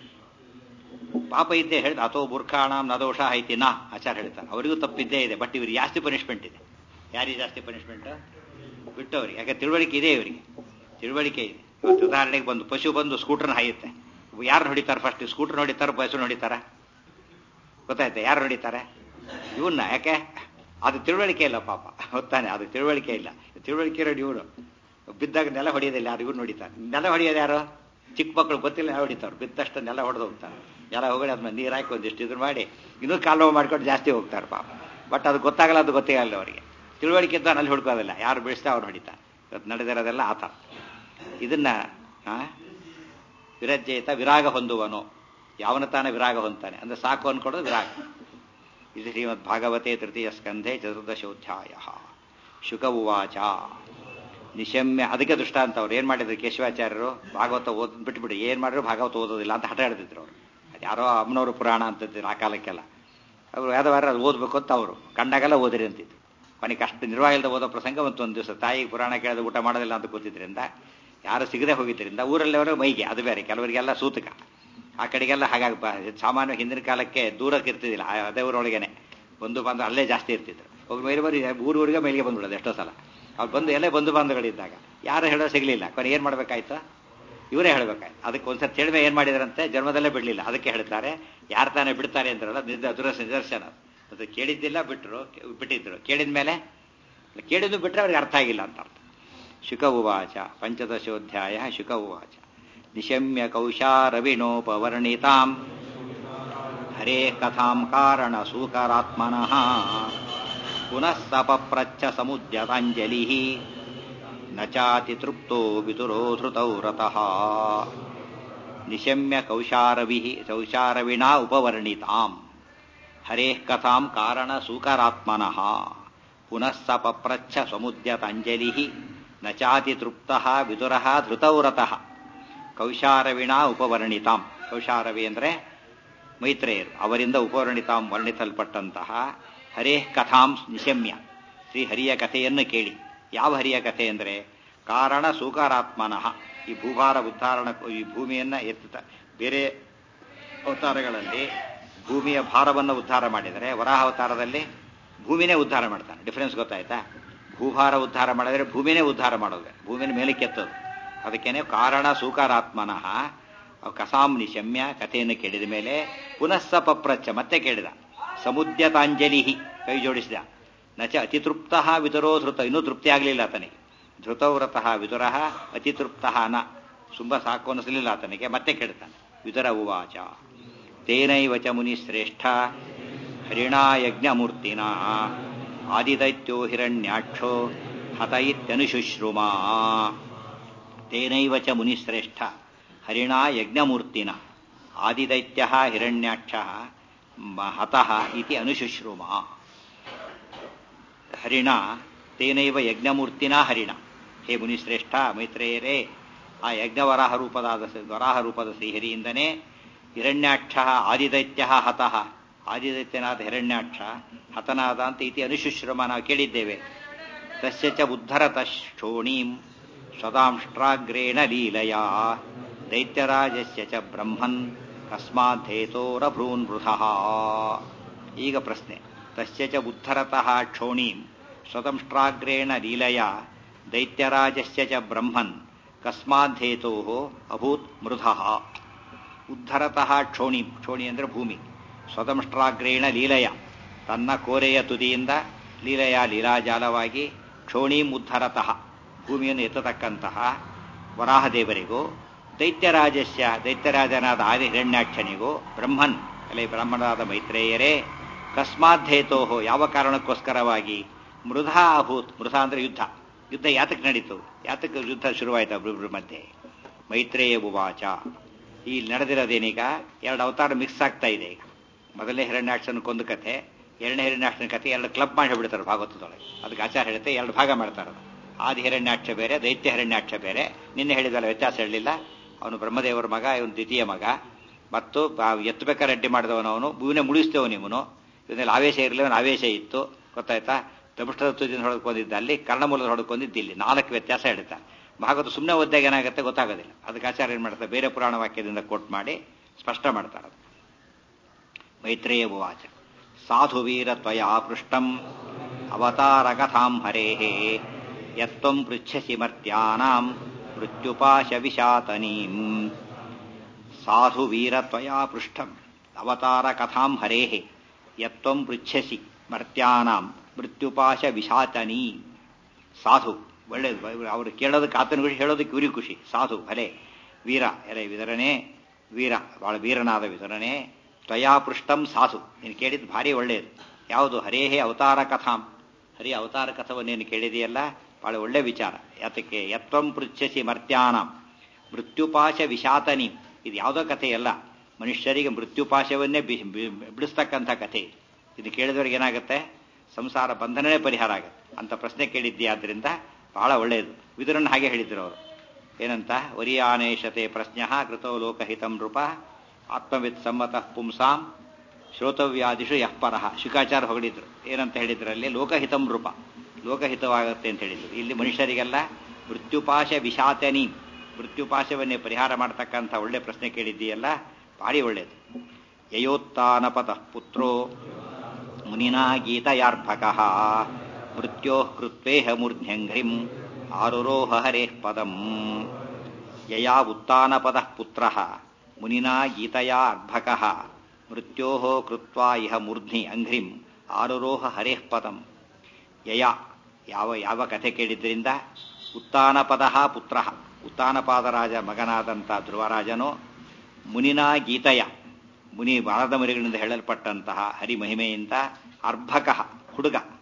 ಪಾಪ ಇದ್ದೇ ಹೇಳಿದ ಅಥೋ ಬುರ್ಖಾಣ ನದೋಷ ಐತಿ ನಾ ಆಚಾರ ಹೇಳ್ತಾರೆ ಅವರಿಗೂ ತಪ್ಪಿದ್ದೇ ಇದೆ ಬಟ್ ಇವ್ರಿಗೆ ಜಾಸ್ತಿ ಪನಿಷ್ಮೆಂಟ್ ಇದೆ ಯಾರಿಗೆ ಜಾಸ್ತಿ ಪನಿಷ್ಮೆಂಟ್ ಬಿಟ್ಟವ್ರಿಗೆ ಯಾಕೆ ತಿಳುವಳಿಕೆ ಇದೆ ಇವರಿಗೆ ತಿಳುವಳಿಕೆ ಇದೆ ಇವತ್ತು ಉದಾಹರಣೆಗೆ ಬಂದು ಪಶು ಬಂದು ಸ್ಕೂಟರ್ನ ಹಾಯುತ್ತೆ ಯಾರು ಹೊಡಿತಾರೆ ಫಸ್ಟ್ ಸ್ಕೂಟರ್ ಹೊಡಿತಾರೆ ಪಶು ಹೊಡಿತಾರ ಗೊತ್ತಾಯ್ತಾ ಯಾರು ಹೊಡಿತಾರೆ ಇವನ್ನ ಯಾಕೆ ಅದು ತಿಳುವಳಿಕೆ ಇಲ್ಲ ಪಾಪ ಗೊತ್ತಾನೆ ಅದು ತಿಳುವಳಿಕೆ ಇಲ್ಲ ತಿಳುವಳಿಕೆ ಇರೋದು ಇವನು ಬಿದ್ದಾಗ ನೆಲ ಹೊಡೆಯೋದಿಲ್ಲ ಯಾರು ಇವ್ರು ಹೊಡಿತಾರೆ ನೆಲ ಹೊಡೆಯೋದು ಯಾರು ಚಿಕ್ಕ ಮಕ್ಕಳು ಗೊತ್ತಿಲ್ಲ ನೆಲ ಹೊಡಿತಾರೆ ಬಿದ್ದಷ್ಟು ನೆಲ ಹೊಡೆದು ಹೋಗ್ತಾರೆ ನೆಲ ಹೋಗಿ ಅದ್ಮೇಲೆ ನೀರು ಹಾಕಿ ಒಂದಿಷ್ಟು ಇದ್ರ ಮಾಡಿ ಇನ್ನೂ ಕಾಲು ನೋವು ಮಾಡ್ಕೊಂಡು ಜಾಸ್ತಿ ಹೋಗ್ತಾರೆ ಪಾಪ ಬಟ್ ಅದು ಗೊತ್ತಾಗಲ್ಲ ಅದು ಗೊತ್ತೇ ಆಗಲ್ಲ ಅವರಿಗೆ ತಿಳುವಳಿಕೆ ಇದ್ದ ಅಲ್ಲಿ ಹುಡ್ಕೋದಿಲ್ಲ ಯಾರು ಬೆಳೆಸ್ತಾ ಅವ್ರು ಹೊಡಿತಾರೆ ಇವತ್ತು ನಡೆದಿರೋದೆಲ್ಲ ಆತ ಇದನ್ನ ಆ, ವಿರಜ್ಯೇತ ವಿರಾಗ ಹೊಂದುವನು ಯಾವನ ತಾನ ವಿರಾಗ ಹೊಂತಾನೆ ಅಂದ್ರೆ ಸಾಕು ಅನ್ಕೊಡೋದು ವಿರಾಗ ಇದು ಶ್ರೀಮದ್ ಭಾಗವತೆ ತೃತೀಯ ಸ್ಕಂಧೆ ಚತುರ್ದಶೋಧ್ಯಾಯ ಶುಕ ಉವಾಚ ನಿಶಮ್ಯ ಅದಕ್ಕೆ ದೃಷ್ಟಾಂತ ಅವ್ರು ಏನ್ ಮಾಡಿದ್ರು ಕೇಶವಾಚಾರ್ಯರು ಭಾಗವತ ಓದ್ ಬಿಟ್ಬಿಡಿ ಏನ್ ಮಾಡಿದ್ರು ಭಾಗವತ ಓದೋದಿಲ್ಲ ಅಂತ ಹಠ ಹಿಡಿದಿದ್ರು ಅವರು ಯಾರೋ ಅಮ್ಮನವರು ಪುರಾಣ ಅಂತಿದ್ರು ಆ ಕಾಲಕ್ಕೆಲ್ಲ ಅವರು ಯಾವ್ದವಾರ ಅದು ಓದ್ಬೇಕು ಅಂತ ಅವರು ಕಂಡಾಗೆಲ್ಲ ಓದಿರಿ ಅಂತಿದ್ರು ಕೊನೆಗೆ ಅಷ್ಟು ನಿರ್ವಾಹ ಇಲ್ಲದೆ ಓದೋ ಪ್ರಸಂಗ ಮತ್ತು ಒಂದು ದಿವಸ ತಾಯಿ ಪುರಾಣ ಕೇಳಿದ ಊಟ ಮಾಡೋದಿಲ್ಲ ಅಂತ ಕೂತಿದ್ರಿಂದ ಯಾರು ಸಿಗದೆ ಹೋಗಿದ್ದರಿಂದ ಊರಲ್ಲಿವರು ಮೈಗೆ ಅದು ಬೇರೆ ಕೆಲವರಿಗೆಲ್ಲ ಸೂತಕ ಆ ಕಡೆಗೆಲ್ಲ ಹಾಗಾಗಿ ಬ- ಸಾಮಾನ್ಯ ಹಿಂದಿನ ಕಾಲಕ್ಕೆ ದೂರಕ್ಕೆ ಇರ್ತಿದ್ದಿಲ್ಲ ಆ ಅದೇ ಊರೊಳಗೇನೆ ಬಂಧು ಬಾಂಧವ ಅಲ್ಲೇ ಜಾಸ್ತಿ ಇರ್ತಿದ್ರು ಒಬ್ಬರು ಮೇಲೆ ಬರೀ ಊರೂರಿಗೆ ಮೇಲಿಗೆ ಬಂದ್ಬಿಡೋದು ಎಷ್ಟೋ ಸಲ ಅವ್ರು ಬಂದು ಎಲ್ಲೇ ಬಂಧು ಬಾಂಧವಗಳಿದ್ದಾಗ ಯಾರು ಹೇಳೋ ಸಿಗಲಿಲ್ಲ ಕೊನೆ ಏನು ಮಾಡಬೇಕಾಯ್ತು ಇವರೇ ಹೇಳ್ಬೇಕಾಯ್ತು ಅದಕ್ಕೆ ಒಂದ್ಸತಿ ತಿಳಿಮೆ ಏನು ಮಾಡಿದ್ರಂತೆ ಜನ್ಮದಲ್ಲೇ ಬಿಡಲಿಲ್ಲ ಅದಕ್ಕೆ ಹೇಳ್ತಾರೆ ಯಾರು ತಾನೇ ಬಿಡ್ತಾರೆ ಅಂದ್ರಲ್ಲ ನಿಜ ದುರಸ ನಿದರ್ಶನ ಅದು ಕೇಳಿದ್ದಿಲ್ಲ ಬಿಟ್ಟರು ಬಿಟ್ಟಿದ್ರು ಕೇಳಿದ ಮೇಲೆ ಕೇಳಿದ್ದು ಬಿಟ್ಟರೆ ಅವ್ರಿಗೆ ಅರ್ಥ ಆಗಿಲ್ಲ ಅಂತ ಅರ್ಥ ಶುಕ ಉವಾಚ ಪಂಚದಶೋಧ್ಯಾಯ ಶುಕ ಉವಾಚ ನಿಶಮ್ಯ ಕೌಶಾರವಿಣೋಪವರ್ಣಿತಾಂ ಹರೇ ಕಥಾಂ ಕಾರಣ ಸೂಕರಾತ್ಮನಃ ಪುನಃ ಸಪಪ್ರಚ್ಛ ಸಮುದ್ಯತಾಂಜಲಿ ನ ಚಾತಿ ತೃಪ್ತೋ ವಿತುರೋ ಧೃತೌ ರತಃ ನಿಶಮ್ಯ ಕೌಶಾರವಿ ಕೌಶಾರವಿಣಾ ಉಪವರ್ಣಿತಾಂ ಹರೇ ಕಥಾಂ ಕಾರಣ ಸೂಕರಾತ್ಮನಃ ಪುನಃ ಸ ಪಪ್ರಚ್ಛ ಸಮುದ್ಯತಾಂಜಲಿ ನ ಚಾತಿ ತೃಪ್ತಃ ವಿದುರಃ ಧೃತೌ ರತಃ ಕೌಶಾರವಿಣಾ ಉಪವರ್ಣಿತಾಂ ಕೌಶಾರವಿ ಅಂದರೆ ಮೈತ್ರೇಯರು ಅವರಿಂದ ಉಪವರ್ಣಿತಾಂ ವರ್ಣಿಸಲ್ಪಟ್ಟಂತಹ ಹರೇ ಕಥಾಂ ನಿಶಮ್ಯ ಶ್ರೀ ಹರಿಯ ಕಥೆಯನ್ನು ಕೇಳಿ ಯಾವ ಹರಿಯ ಕಥೆ ಅಂದರೆ ಕಾರಣ ಸೂಕಾರಾತ್ಮನಃ ಈ ಭೂಭಾರ ಉದ್ಧಾರಣ ಈ ಭೂಮಿಯನ್ನ ಎತ್ತ ಬೇರೆ ಅವತಾರಗಳಲ್ಲಿ ಭೂಮಿಯ ಭಾರವನ್ನು ಉದ್ಧಾರ ಮಾಡಿದರೆ ವರಾಹ ಅವತಾರದಲ್ಲಿ ಭೂಮಿನೇ ಉದ್ಧಾರ ಮಾಡ್ತಾನೆ ಡಿಫರೆನ್ಸ್ ಗೊತ್ತಾಯ್ತಾ ಭೂಭಾರ ಉದ್ಧಾರ ಮಾಡಿದ್ರೆ ಭೂಮಿನೇ ಉದ್ಧಾರ ಮಾಡೋದು ಭೂಮಿನ ಮೇಲೆ ಕೆತ್ತೋದು ಅದಕ್ಕೇನೆ ಕಾರಣ ಸೂಕಾರಾತ್ಮನಃ ಅವ್ ಕಸಾಂ ನಿಶಮ್ಯ ಕಥೆಯನ್ನು ಕೇಳಿದ ಮೇಲೆ ಪುನಃ ಸ ಪಪ್ರಚ್ಛ ಮತ್ತೆ ಕೇಳಿದ ಸಮುದ್ಯತಾಂಜಲಿ ಕೈ ಜೋಡಿಸಿದ ನಚ ಅತಿತೃಪ್ತ ವಿತುರೋ ಧೃತ ಇನ್ನೂ ತೃಪ್ತಿ ಆಗಲಿಲ್ಲ ಆತನಿಗೆ ಧೃತವ್ರತಃ ವಿದುರಃ ಅತಿತೃಪ್ತ ನ ತುಂಬ ಸಾಕು ಅನಿಸಲಿಲ್ಲ ಆತನಿಗೆ ಮತ್ತೆ ಕೇಳ್ತಾನೆ ವಿದುರ ಉವಾಚ ತೇನೈವ ಚ ಮುನಿಶ್ರೇಷ್ಠ ಹರಿಣಾ ಯಜ್ಞಮೂರ್ತಿನ ಆದಿದೈತ್ಯೋ ಹಿರಣ್ಯಾಕ್ಷೋ ಹತ ಇತ್ಯನುಶುಶ್ರುಮಾ ತೇನೈವ ಚ ಮುನಿಶ್ರೇಷ್ಠ ಹರಿಣಾ ಯಜ್ಞಮೂರ್ತಿನ ಆದಿದೈತ್ಯ ಹಿರಣ್ಯಾಕ್ಷ ಹತಃ ಇತಿ ಅನುಶುಶ್ರುಮ ಹರಿಣ ತೇನೈವ ಯಜ್ಞಮೂರ್ತಿನ ಹರಿಣ ಹೇ ಮುನಿಶ್ರೇಷ್ಠ ಮೈತ್ರೇಯರೇ ಆ ಯಜ್ಞವರಾಹ ರೂಪದಾದ ವರಾಹ ರೂಪದ ಶ್ರೀಹರಿಯಿಂದನೇ ಹಿರಣ್ಯಾಕ್ಷ ಆದಿದೈತ್ಯ ಹತಃ ಆದಿದೈತ್ಯನಾದ ಹಿರಣ್ಯಾಕ್ಷ ಹತನಾದ ಅಂತ ಇತಿ ಅನುಶುಶ್ರಮ ನಾವು ಕೇಳಿದ್ದೇವೆ ತಸ್ಯ ಚ ಉದ್ಧರತ ಶೋಣೀಂ ಸ್ವದಾಂಷ್ಟ್ರಾಗ್ರೇಣ ಲೀಲಯಾ ದೈತ್ಯರಾಜಸ್ಯ ಚ ಬ್ರಹ್ಮನ್ ಕಸ್ಮಾಧೇತೋರಭ್ರೂನ್ ವೃಧಃ ಈಗ ಪ್ರಶ್ನೆ ತಸ್ಯ ಚ ಉದ್ಧರತಃ ಕ್ಷೋಣೀಂ ಸ್ವದಂಷ್ಟ್ರಾಗ್ರೇಣ ಲೀಲಯಾ ದೈತ್ಯರಾಜಸ್ಯ ಚ ಬ್ರಹ್ಮನ್ ಕಸ್ಮಾಧೇತೋ ಅಭೂತ್ ಮೃಧಃ ಉದ್ಧರತಃ ಕ್ಷೋಣಿ ಕ್ಷೋಣಿ ಅಂದರೆ ಭೂಮಿ ಸ್ವದಂಷ್ಟ್ರಾಗ್ರೇಣ ಲೀಲಯ ತನ್ನ ಕೋರೆಯ ತುದಿಯಿಂದ ಲೀಲಯ ಲೀಲಾಜಾಲವಾಗಿ ಕ್ಷೋಣೀಂ ಉದ್ಧರತಃ ಭೂಮಿಯನ್ನು ಎತ್ತತಕ್ಕಂತಹ ವರಾಹದೇವರಿಗೂ ದೈತ್ಯರಾಜಸ್ಯ ದೈತ್ಯರಾಜನಾದ ಆದಿ ಹಿರಣ್ಯಾಕ್ಷನಿಗೂ ಬ್ರಹ್ಮನ್ ಅಲ್ಲೇ ಬ್ರಾಹ್ಮಣರಾದ ಮೈತ್ರೇಯರೇ ಕಸ್ಮಾಧೇತೋ ಯಾವ ಕಾರಣಕ್ಕೋಸ್ಕರವಾಗಿ ಮೃಧ ಅಭೂತ್ ಮೃಧ ಅಂದ್ರೆ ಯುದ್ಧ ಯುದ್ಧ ಯಾತಕ್ಕೆ ನಡೀತು ಯಾತಕ್ಕೆ ಯುದ್ಧ ಶುರುವಾಯಿತು ಒಬ್ಬರಿಬ್ಬರ ಮಧ್ಯೆ ಮೈತ್ರೇಯ ಉವಾಚ ಈ ನಡೆದಿರೋದೇನೀಗ ಎರಡು ಅವತಾರ ಮಿಕ್ಸ್ ಆಗ್ತಾ ಇದೆ ಈಗ ಮೊದಲನೇ ಹಿರಣ್ಯಾಕ್ಷನ ಕೊಂದು ಕಥೆ ಎರಡನೇ ಹಿರಣ್ಯಾಕ್ಷನ ಕಥೆ ಎರಡು ಕ್ಲಬ್ ಮಾಡಿ ಬಿಡ್ತಾರೆ ಭಾಗವತದೊಳಗೆ ಅದಕ್ಕೆ ಆಚಾರ ಹೇಳುತ್ತೆ ಎರಡು ಭಾಗ ಮಾಡ್ತಾರೆ ಅದು. ಆದಿ ಹಿರಣ್ಯಾಕ್ಷ ಬೇರೆ ದೈತ್ಯ ಹಿರಣ್ಯಾಕ್ಷ ಬೇರೆ ನಿನ್ನೆ ಹೇಳಿದಲ್ಲ ವ್ಯತ್ಯಾಸ ಹೇಳಲಿಲ್ಲ ಅವನು ಬ್ರಹ್ಮದೇವರ ಮಗ ಇವನು ದ್ವಿತೀಯ ಮಗ ಮತ್ತು ಎತ್ತಬೇಕಾರೆ ಅಡ್ಡಿ ಮಾಡಿದವನವನು ಭೂಮಿನೇ ಮುಳಿಸ್ತೇವನು ಇವನು ಇವನಲ್ಲಿ ಆವೇಶ ಇರಲಿ ಅವನ ಆವೇಶ ಇತ್ತು ಗೊತ್ತಾಯ್ತಾ ತಮಿಷ್ಟದ ತುದಿಯಿಂದ ಹೊಡೆದುಕೊಂಡಿದ್ದ ಅಲ್ಲಿ ಕರ್ಣಮೂಲದ ಹೊಡೆದುಕೊಂಡಿದ್ದು ಇಲ್ಲಿ ನಾಲ್ಕು ವ್ಯತ್ಯಾಸ ಹೇಳ್ತಾರೆ ಭಾಗವತ ಸುಮ್ಮನೆ ಓದ್ದಾಗ ಏನಾಗುತ್ತೆ ಗೊತ್ತಾಗೋದಿಲ್ಲ ಅದಕ್ಕೆ ಆಚಾರ್ಯ ಏನು ಮಾಡ್ತಾರೆ ಬೇರೆ ಪುರಾಣ ವಾಕ್ಯದಿಂದ ಕೋಟ್ ಮಾಡಿ ಸ್ಪಷ್ಟ ಮಾಡ್ತಾರೆ ಅದು ಮೈತ್ರೇಯ ಉವಾಚ ಸಾಧು ವೀರ ತ್ವಯಾ ಪೃಷ್ಟಂ ಅವತಾರ ಕಥಾಂ ಹರೇಃ ಯತ್ವಂ ಪೃಚ್ಛಸಿ ಮರ್ತ್ಯಾನಾಂ ಮೃತ್ಯುಪಾಶ ವಿಶಾತನೀಂ ಸಾಧು ವೀರ ತ್ವಯಾ ಪೃಷ್ಟಂ ಅವತಾರ ಕಥಾಂ ಹರೇಃ ಯತ್ವಂ ಪೃಚ್ಛಸಿ ಮರ್ತ್ಯಾನಾಂ ಮೃತ್ಯುಪಾಶ ವಿಶಾತನೀ ಸಾಧು ಒಳ್ಳೇದು ಅವರು ಕೇಳೋದಕ್ಕೆ ಆತನ ಖುಷಿ ಹೇಳೋದಕ್ಕೆ ಇವ್ರಿಗೆ ಖುಷಿ ಸಾಧು ಭಲೆ ವೀರ ಎಲೆ ವಿದರನೇ ವೀರ ಬಹಳ ವೀರನಾದ ವಿದರನೇ ತ್ವಯಾ ಪೃಷ್ಟಂ ಸಾಧು ನೀನು ಕೇಳಿದ್ದು ಭಾರಿ ಒಳ್ಳೆಯದು ಯಾವುದು ಹರೇಹೇ ಅವತಾರ ಕಥಾಂ ಹರಿ ಅವತಾರ ಕಥವನ್ನೇನು ಕೇಳಿದೆಯಲ್ಲ ಬಹಳ ಒಳ್ಳೆ ವಿಚಾರ ಯಾತಕ್ಕೆ ಯತ್ವಂ ಪೃಚ್ಛಸಿ ಮರ್ತ್ಯಾನಾಂ ಮೃತ್ಯುಪಾಶ ವಿಶಾತನಿ ಇದು ಯಾವುದೋ ಕಥೆಯಲ್ಲ ಮನುಷ್ಯರಿಗೆ ಮೃತ್ಯುಪಾಶವನ್ನೇ ಬಿಡಿಸ್ತಕ್ಕಂಥ ಕಥೆ ಇದು ಕೇಳಿದವ್ರಿಗೆ ಏನಾಗುತ್ತೆ ಸಂಸಾರ ಬಂಧನನೇ ಪರಿಹಾರ ಆಗುತ್ತೆ ಅಂತ ಪ್ರಶ್ನೆ ಕೇಳಿದ್ದೀಯಾದ್ರಿಂದ ಬಹಳ ಒಳ್ಳೆಯದು ವಿದುರನ್ನು ಹಾಗೆ ಹೇಳಿದ್ರು ಅವರು ಏನಂತ ವರಿಯಾನೇಶತೆ ಪ್ರಶ್ನ ಕೃತೋ ಲೋಕಹಿತಂ ನೃಪ ಆತ್ಮವಿತ್ ಸಮ್ಮತಃ ಪುಂಸಾಂ ಶ್ರೋತವ್ಯಾದಿಷು ಯಃ ಪರಃ ಶುಕಾಚಾರ ಹೊಗಳಿದ್ರು ಏನಂತ ಹೇಳಿದ್ರಲ್ಲಿ ಲೋಕಹಿತಂ ನೃಪ ಲೋಕಹಿತವಾಗುತ್ತೆ ಅಂತ ಹೇಳಿದ್ರು ಇಲ್ಲಿ ಮನುಷ್ಯರಿಗೆಲ್ಲ ಮೃತ್ಯುಪಾಶ ವಿಷಾತನಿ ಮೃತ್ಯುಪಾಶವನ್ನೇ ಪರಿಹಾರ ಮಾಡತಕ್ಕಂಥ ಒಳ್ಳೆ ಪ್ರಶ್ನೆ ಕೇಳಿದ್ದೀಯಲ್ಲ ಭಾರಿ ಒಳ್ಳೆಯದು ಯಯೋತ್ತಾನಪತಃ ಪುತ್ರೋ ಮುನಿನಾ ಗೀತಯಾರ್ಭಕಃ ಮೃತ್ಯೋ ಕೃತ್ವೇಹ ಮೂರ್ಧ್ಯಂಘ್ರಿಂ ಆರುರೋಹ ಹರೇಃ ಪದಂ ಯಯಾ ಉತ್ತಾನಪದಃ ಪುತ್ರಃ ಮುನಿನಾ ಗೀತಯಾ ಅರ್ಭಕಃ ಮೃತ್ಯೋ ಕೃತ್ವಾ ಇಹ ಮೂರ್ಧ್ನಿ ಅಂಘ್ರಿಂ ಆರುರೋಹ ಹರೇಃ ಪದಂ ಯಯ ಯಾವ ಯಾವ ಕಥೆ ಕೇಳಿದ್ರಿಂದ ಉತ್ತಾನಪದ ಪುತ್ರ ಉತ್ತಾನಪಾದರಾಜ ಮಗನಾದಂಥ ಧ್ರುವರಾಜನು ಮುನಿನಾ ಗೀತಯ ಮುನಿ ಬಾಲದ ಮರಿಗಳಿಂದ ಹೇಳಲ್ಪಟ್ಟಂತಹ ಹರಿಮಹಿಮೆಯಿಂದ ಅರ್ಭಕ ಹುಡುಗ